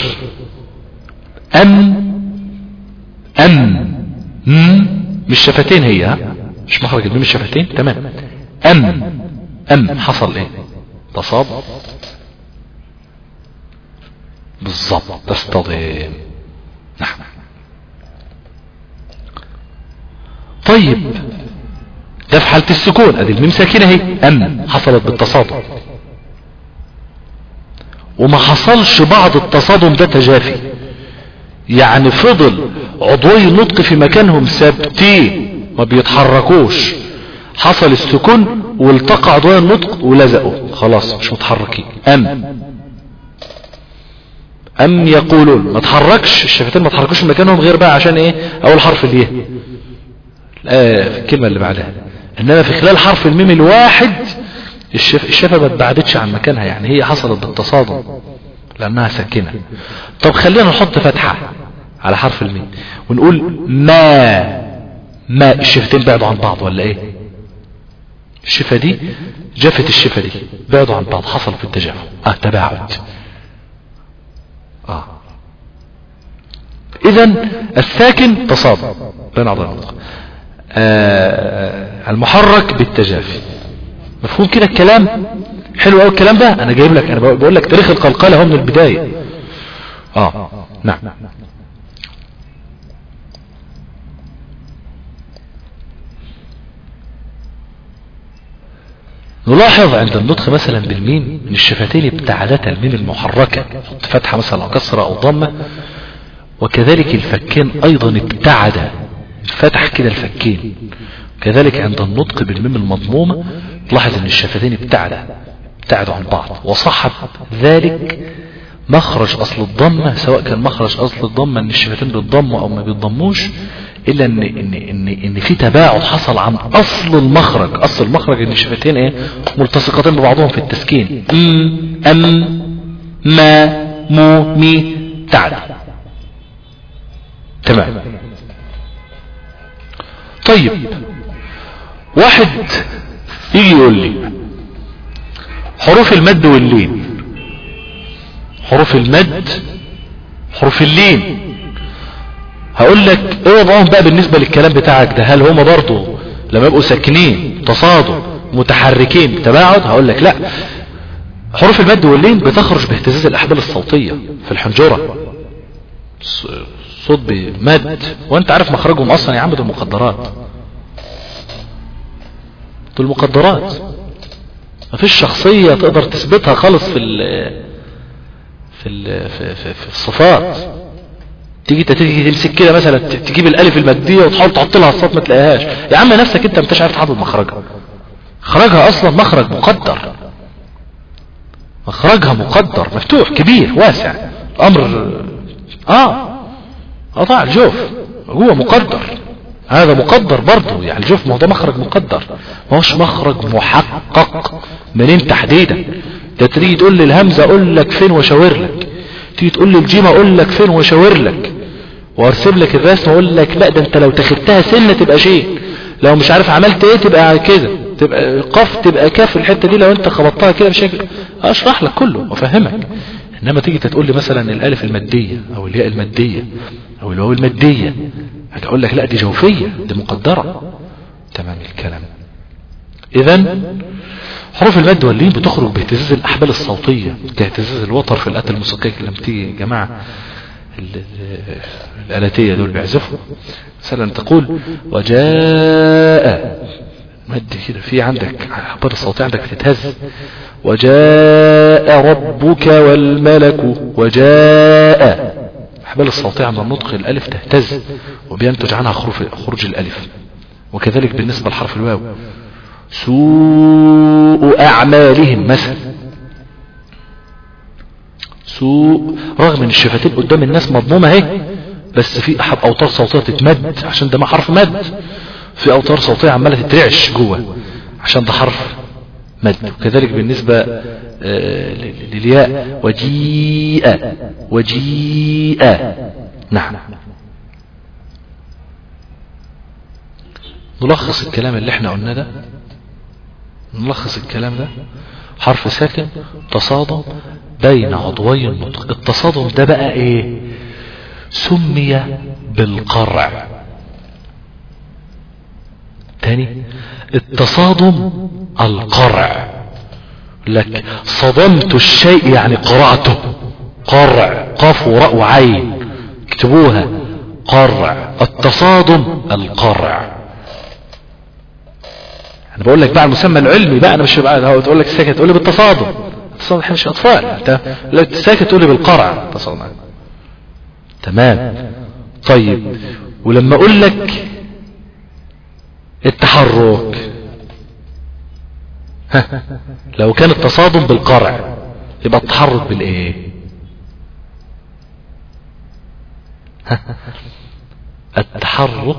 أم أم م مش شفتين هي مش مخرج الميم الشفتين تمام أم أم حصل ايه تصاب بالضبط تصطدم نعم طيب ده في حالة السكون ادي الميم ساكنة اهي ام حصلت بالتصادم وما حصلش بعض التصادم ده تجافي يعني فضل عضوي النطق في مكانهم ثابتين ما بيتحركوش حصل السكون والتقى عضوي النطق ولزقوا خلاص مش متحركين ام ام يقولون ما تحركش الشفتين ما تحركوش من مكانهم غير بقى عشان ايه اول حرف اليه الكلمة اللي بعدها انما في خلال حرف الميم الواحد الشف... الشفة ما اتبعدتش عن مكانها يعني هي حصلت بالتصادم لانها ساكنة طب خلينا نحط فتحة على حرف الميم ونقول ما ما الشفتين بعدوا عن بعض ولا ايه الشفة دي جفت الشفة دي بعدوا عن بعض حصل في التجافف اه تباعد اه اذا الساكن تصادم بين عضلات النطق آه المحرك بالتجافي مفهوم كده الكلام حلو قوي الكلام ده انا جايب لك انا بقول لك تاريخ القلقله هو من البدايه اه نعم نلاحظ عند النطق مثلا بالميم من الشفتين ابتعدتا الميم المحركة فتحة مثلا أو كسرة أو ضمة وكذلك الفكين أيضا ابتعد فتح كده الفكين كذلك عند النطق بالميم المضمومة تلاحظ ان الشفتين ابتعد ابتعدوا عن بعض وصحب ذلك مخرج اصل الضمة سواء كان مخرج اصل الضمة ان الشفتين بيتضموا او ما بيتضموش الا ان ان ان ان في تباعد حصل عن اصل المخرج اصل المخرج ان الشفتين ايه ملتصقتين ببعضهم في التسكين ام ام ما مو مي تعد تمام طيب واحد يجي يقول لي حروف المد واللين حروف المد حروف اللين هقول لك ايه وضعهم بقى بالنسبة للكلام بتاعك ده هل هما برضو لما يبقوا ساكنين تصادم متحركين تباعد هقول لك لا حروف المد واللين بتخرج باهتزاز الاحبال الصوتية في الحنجرة صوت بمد وانت عارف مخرجهم اصلا يا عم دول مخدرات دول مخدرات مفيش شخصية تقدر تثبتها خالص في ال في ال في, في, في الصفات تيجي تيجي تمسك كده مثلا تجيب الالف الماديه وتحاول تحط لها الصوت ما تلاقيهاش يا عم نفسك انت ما انتش عارف تحدد مخرجها مخرجها اصلا مخرج مقدر مخرجها مقدر مفتوح كبير واسع امر اه قطع الجوف هو مقدر هذا مقدر برضه يعني الجوف ما هو ده مخرج مقدر ما هوش مخرج محقق منين تحديدا ده تيجي تقول لي الهمزه اقول لك فين واشاور لك تيجي تقول لي الجيم اقول لك فين واشاور لك وارسم لك الرسم اقول لك لا ده انت لو تاخدتها سنه تبقى شيء لو مش عارف عملت ايه تبقى كده تبقى قف تبقى كاف الحته دي لو انت خبطتها كده بشكل اشرح لك كله وافهمك انما تيجي تقول لي مثلا الالف الماديه او الياء الماديه او الواو الماديه هتقول لك لا دي جوفيه دي مقدره تمام الكلام اذا حروف المد واللين بتخرج باهتزاز الاحبال الصوتيه كاهتزاز الوتر في الات الموسيقيه لما تيجي يا جماعه الآلاتية دول بيعزفوا مثلا تقول وجاء مد كده في عندك أحبار الصوتية عندك بتتهز وجاء ربك والملك وجاء أحبال الصوتية عند النطق الألف تهتز وبينتج عنها خروج الألف وكذلك بالنسبة لحرف الواو سوء أعمالهم مثلا سوء رغم ان الشفتين قدام الناس مضمومة اهي بس في احد اوتار صوتية تتمد عشان ده ما حرف مد في اوتار صوتية عمالة تترعش جوه عشان ده حرف مد وكذلك بالنسبة للياء وجيء وجيء نعم نلخص الكلام اللي احنا قلنا ده نلخص الكلام ده حرف ساكن تصادم بين عضوي النطق التصادم ده بقى ايه سمي بالقرع تاني التصادم القرع لك صدمت الشيء يعني قرعته قرع قاف وراء وعين اكتبوها قرع التصادم القرع انا بقول لك بقى المسمى العلمي بقى انا مش بقى هو تقول لك ساكت تقول لي بالتصادم التصادم احنا مش اطفال انت لو ساكت تقول لي بالقرع تصادم تمام طيب ولما اقول لك التحرك ها لو كان التصادم بالقرع يبقى التحرك بالايه التحرك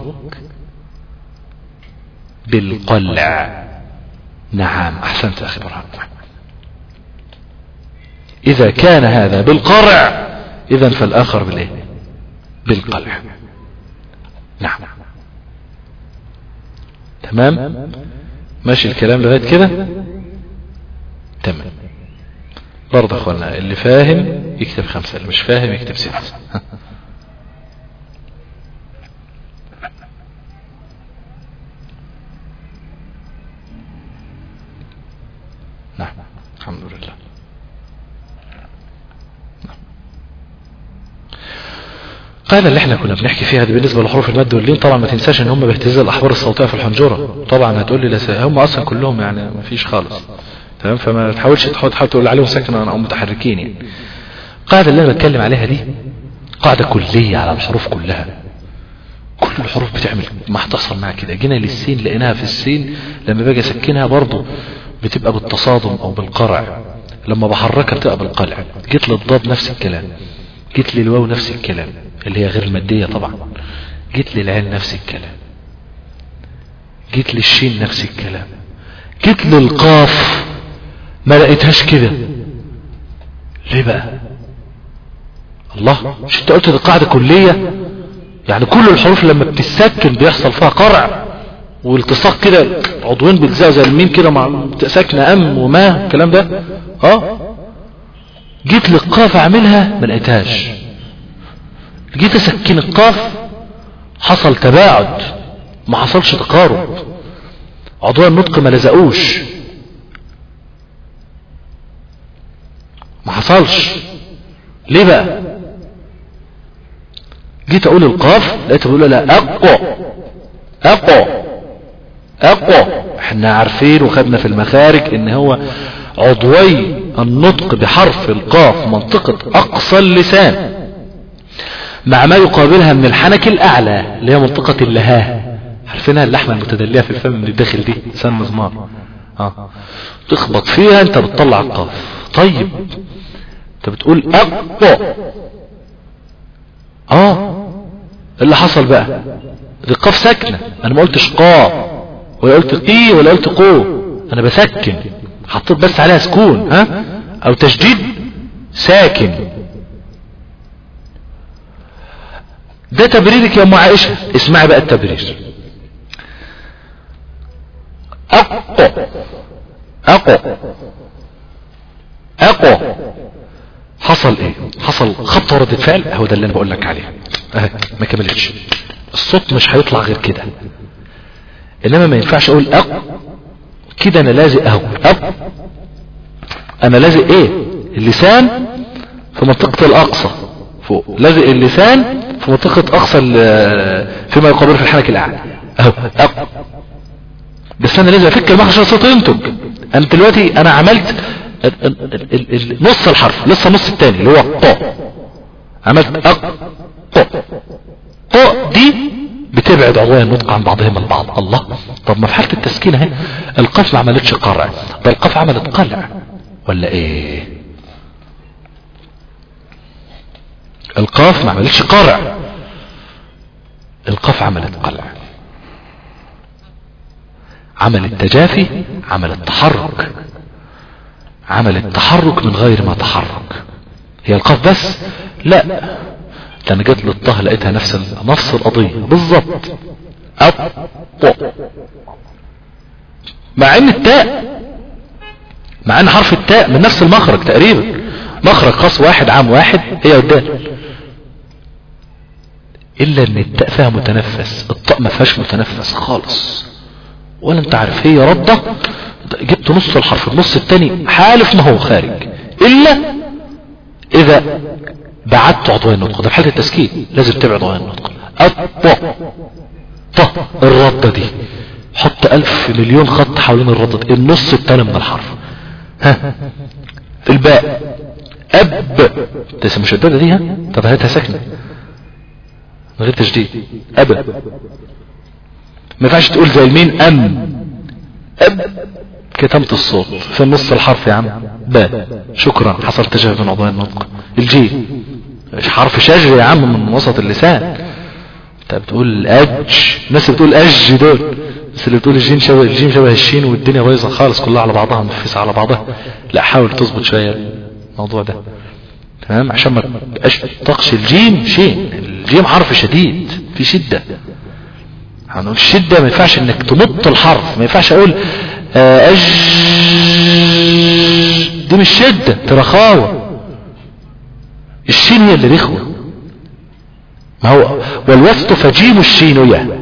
بالقلع نعم احسنت اخي برهان اذا كان هذا بالقرع اذا فالاخر بالايه بالقلع نعم تمام ماشي الكلام لغاية كده تمام برضه اخوانا اللي فاهم يكتب خمسة اللي مش فاهم يكتب ستة نعم الحمد لله قال اللي احنا كنا بنحكي فيها دي بالنسبة لحروف المد واللين طبعا ما تنساش ان هم باهتزاز الاحبار الصوتية في الحنجرة طبعا هتقول لي لس... هم اصلا كلهم يعني ما فيش خالص تمام فما تحاولش تحاول تحاول تقول عليهم ساكنة او متحركين يعني القاعدة اللي انا بتكلم عليها دي قاعدة كلية على الحروف كلها كل الحروف بتعمل ما هتحصل معاها كده جينا للسين لقيناها في السين لما باجي اسكنها برضو بتبقى بالتصادم او بالقرع لما بحركها بتبقى بالقلع جيت للضاد نفس الكلام جيت للواو نفس الكلام اللي هي غير المادية طبعا جيت للعين نفس الكلام جيت للشين نفس الكلام جيت للقاف ما لقيتهاش كده ليه بقى الله مش انت قلت دي قاعدة كلية يعني كل الحروف لما بتسكن بيحصل فيها قرع والتصاق كده عضوين بيلزقوا زي الميم كده مع ساكنة ام وما الكلام ده اه جيت للقاف اعملها ما لقيتهاش جيت اسكن القاف حصل تباعد ما حصلش تقارب عضوان النطق ما لزقوش ما حصلش ليه بقى جيت اقول القاف لقيت بقول لا اقوى اقوى اقوى احنا عارفين وخدنا في المخارج ان هو عضوي النطق بحرف القاف منطقة اقصى اللسان مع ما يقابلها من الحنك الاعلى اللي هي منطقة اللهاه عارفينها اللحمة المتدلية في الفم من الداخل دي لسان مزمار اه تخبط فيها انت بتطلع القاف طيب انت بتقول اقوى اه اللي حصل بقى دي قاف ساكنة انا ما قلتش قا ولا قلت قي ولا قلت قو انا بسكن حطيت بس عليها سكون ها او تشديد ساكن ده تبريرك يا ام عائشة اسمعي بقى التبرير اقو اقو اقو حصل ايه حصل خط ردة فعل هو ده اللي انا بقول لك عليه اه ما كملتش الصوت مش هيطلع غير كده انما ما ينفعش اقول اق كده انا لازق اهو اق انا لازق ايه اللسان في منطقة الاقصى فوق لازق اللسان في منطقة اقصى فيما يقابل في الحنك الاعلى اهو اق بس انا لازم افك المخرج عشان الصوت ينتج انا دلوقتي انا عملت نص الحرف لسه النص التاني اللي هو ق عملت اق ق ق دي بتبعد عضوية النطق عن بعضهم البعض الله طب ما في حالة التسكين اهي القاف ما عملتش قرع ده القاف عملت قلع ولا ايه القاف ما عملتش قرع القاف عملت قلع عملت تجافي عملت تحرك عملت تحرك من غير ما تحرك هي القاف بس لا ده انا جيت للطه لقيتها نفس نفس القضية بالظبط أط مع ان التاء مع ان حرف التاء من نفس المخرج تقريبا مخرج خاص واحد عام واحد هي والدال الا ان التاء فيها متنفس الطاء ما فيهاش متنفس خالص ولا انت عارف هي ردة جبت نص الحرف النص التاني حالف ما هو خارج الا اذا بعدت عضوية النطق ده في حالة التسكين لازم تبعد عضوية النطق الط ط الردة دي حط الف مليون خط حوالين الردة دي النص التاني من الحرف ها الباء اب لسه مشددة دي ها طب هاتها ساكنة من غير تشديد اب ما ينفعش تقول زي المين ام اب كتمت الصوت في النص الحرف يا عم باء شكرا حصل تجاهل من عضوية النطق الجي مش حرف شجر يا عم من وسط اللسان انت بتقول اج الناس اللي بتقول اج دول بس اللي بتقول الجيم شبه الجيم شبه الشين والدنيا بايظه خالص كلها على بعضها مفيسه على بعضها لا حاول تظبط شويه الموضوع ده تمام عشان ما تبقاش تقش الجيم شين الجيم حرف شديد في شده هنقول الشده ما ينفعش انك تمط الحرف ما ينفعش اقول اج دي مش شده ترخاوه الشين هي اللي رخوة ما هو والوسط فجيم الشينية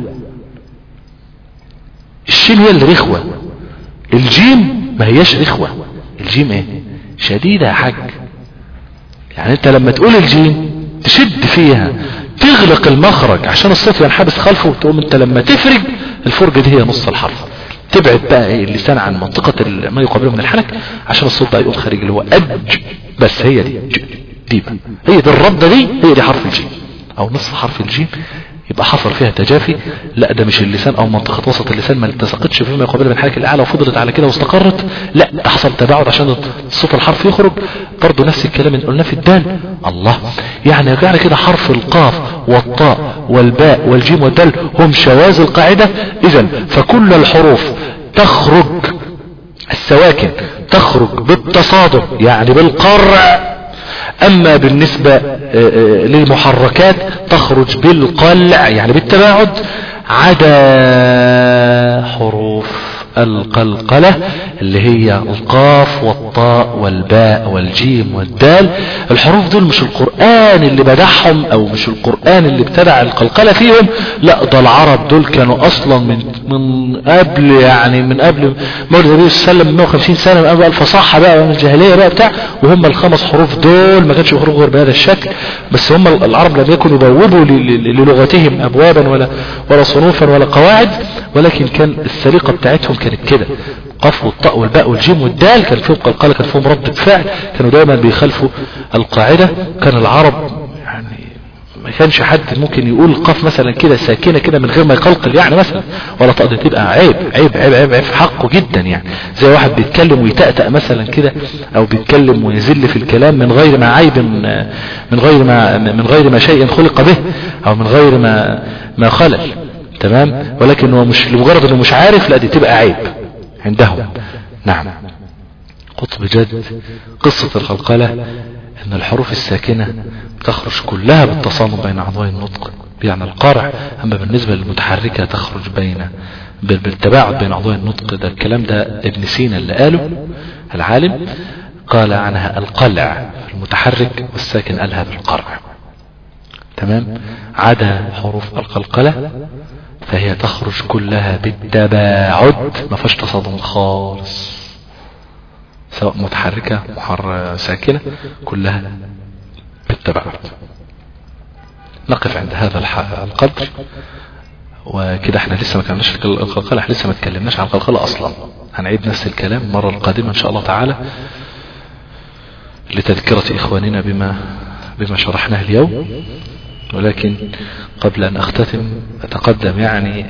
الشين هي اللي رخوة الجيم ما هياش رخوة الجيم ايه شديدة يا حاج يعني انت لما تقول الجيم تشد فيها تغلق المخرج عشان الصوت ينحبس خلفه تقوم انت لما تفرج الفرجة دي هي نص الحرف تبعد بقى ايه اللسان عن منطقة ما يقابله من الحنك عشان الصوت بقى يقول خارج اللي هو أج بس هي دي دي بقى هي دي الردة دي هي دي حرف الجيم او نصف حرف الجيم يبقى حصل فيها تجافي لا ده مش اللسان او منطقة وسط اللسان ما التصقتش فيما يقابل من حركة الاعلى وفضلت على كده واستقرت لا ده حصل تباعد عشان صوت الحرف يخرج برضه نفس الكلام اللي قلناه في الدال الله يعني يعني كده حرف القاف والطاء والباء والجيم والدال هم شواذ القاعدة اذا فكل الحروف تخرج السواكن تخرج بالتصادم يعني بالقرع اما بالنسبة للمحركات تخرج بالقلع يعني بالتباعد عدا حروف القلقلة اللي هي القاف والطاء والباء والجيم والدال الحروف دول مش القرآن اللي بدعهم او مش القرآن اللي ابتدع القلقلة فيهم لا ده العرب دول كانوا اصلا من من قبل يعني من قبل مولد النبي صلى الله عليه وسلم 150 سنة من قبل الفصاحة بقى من الجاهلية بقى بتاع وهم الخمس حروف دول ما كانش يخرجوا غير بهذا الشكل بس هم العرب لم يكونوا يبوبوا للغتهم ابوابا ولا ولا صنوفا ولا قواعد ولكن كان السرقة بتاعتهم كانت كده قف والطاء والباء والجيم والدال كان فيهم قلقلة كان فيهم ردة فعل كانوا دايما بيخالفوا القاعدة كان العرب يعني ما كانش حد ممكن يقول قف مثلا كده ساكنة كده من غير ما يقلقل يعني مثلا ولا طاء دي تبقى عيب عيب عيب عيب, عيب في حقه جدا يعني زي واحد بيتكلم ويتأتأ مثلا كده او بيتكلم ويزل في الكلام من غير ما عيب من غير ما من غير ما شيء خلق به او من غير ما ما خلل تمام ولكن هو مش لمجرد انه مش عارف لا دي تبقى عيب عندهم نعم قطب جد قصة الخلقلة ان الحروف الساكنة تخرج كلها بالتصامم بين اعضاء النطق يعني القرع اما بالنسبة للمتحركة تخرج بين بالتباعد بين اعضاء النطق ده الكلام ده ابن سينا اللي قاله العالم قال عنها القلع المتحرك والساكن قالها بالقرع تمام عدا حروف القلقلة فهي تخرج كلها بالتباعد ما فيهاش تصادم خالص سواء متحركة محر ساكنة كلها بالتباعد نقف عند هذا القدر وكده احنا لسه ما كناش في القلقلة احنا لسه ما اتكلمناش عن القلقلة اصلا هنعيد نفس الكلام المرة القادمة ان شاء الله تعالى لتذكرة اخواننا بما بما شرحناه اليوم ولكن قبل أن أختتم أتقدم يعني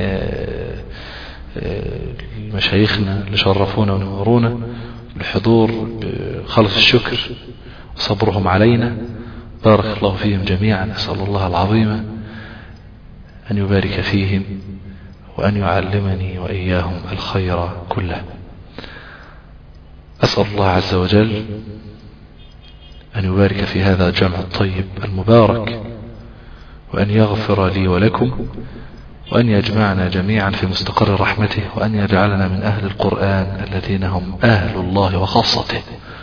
مشايخنا اللي شرفونا ونورونا بالحضور خلص الشكر وصبرهم علينا بارك الله فيهم جميعا أسأل الله العظيم أن يبارك فيهم وأن يعلمني وإياهم الخير كله أسأل الله عز وجل أن يبارك في هذا الجمع الطيب المبارك وأن يغفر لي ولكم وأن يجمعنا جميعا في مستقر رحمته وأن يجعلنا من أهل القرآن الذين هم أهل الله وخاصته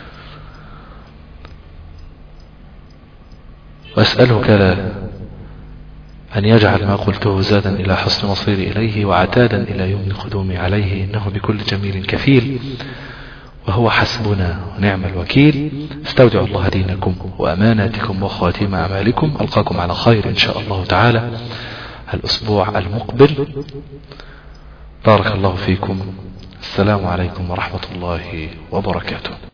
وأسألك أن يجعل ما قلته زادا إلى حسن مصيري إليه وعتادا إلى يوم القدوم عليه إنه بكل جميل كفيل وهو حسبنا ونعم الوكيل استودع الله دينكم وأماناتكم وخواتيم أعمالكم ألقاكم على خير إن شاء الله تعالى الأسبوع المقبل بارك الله فيكم السلام عليكم ورحمة الله وبركاته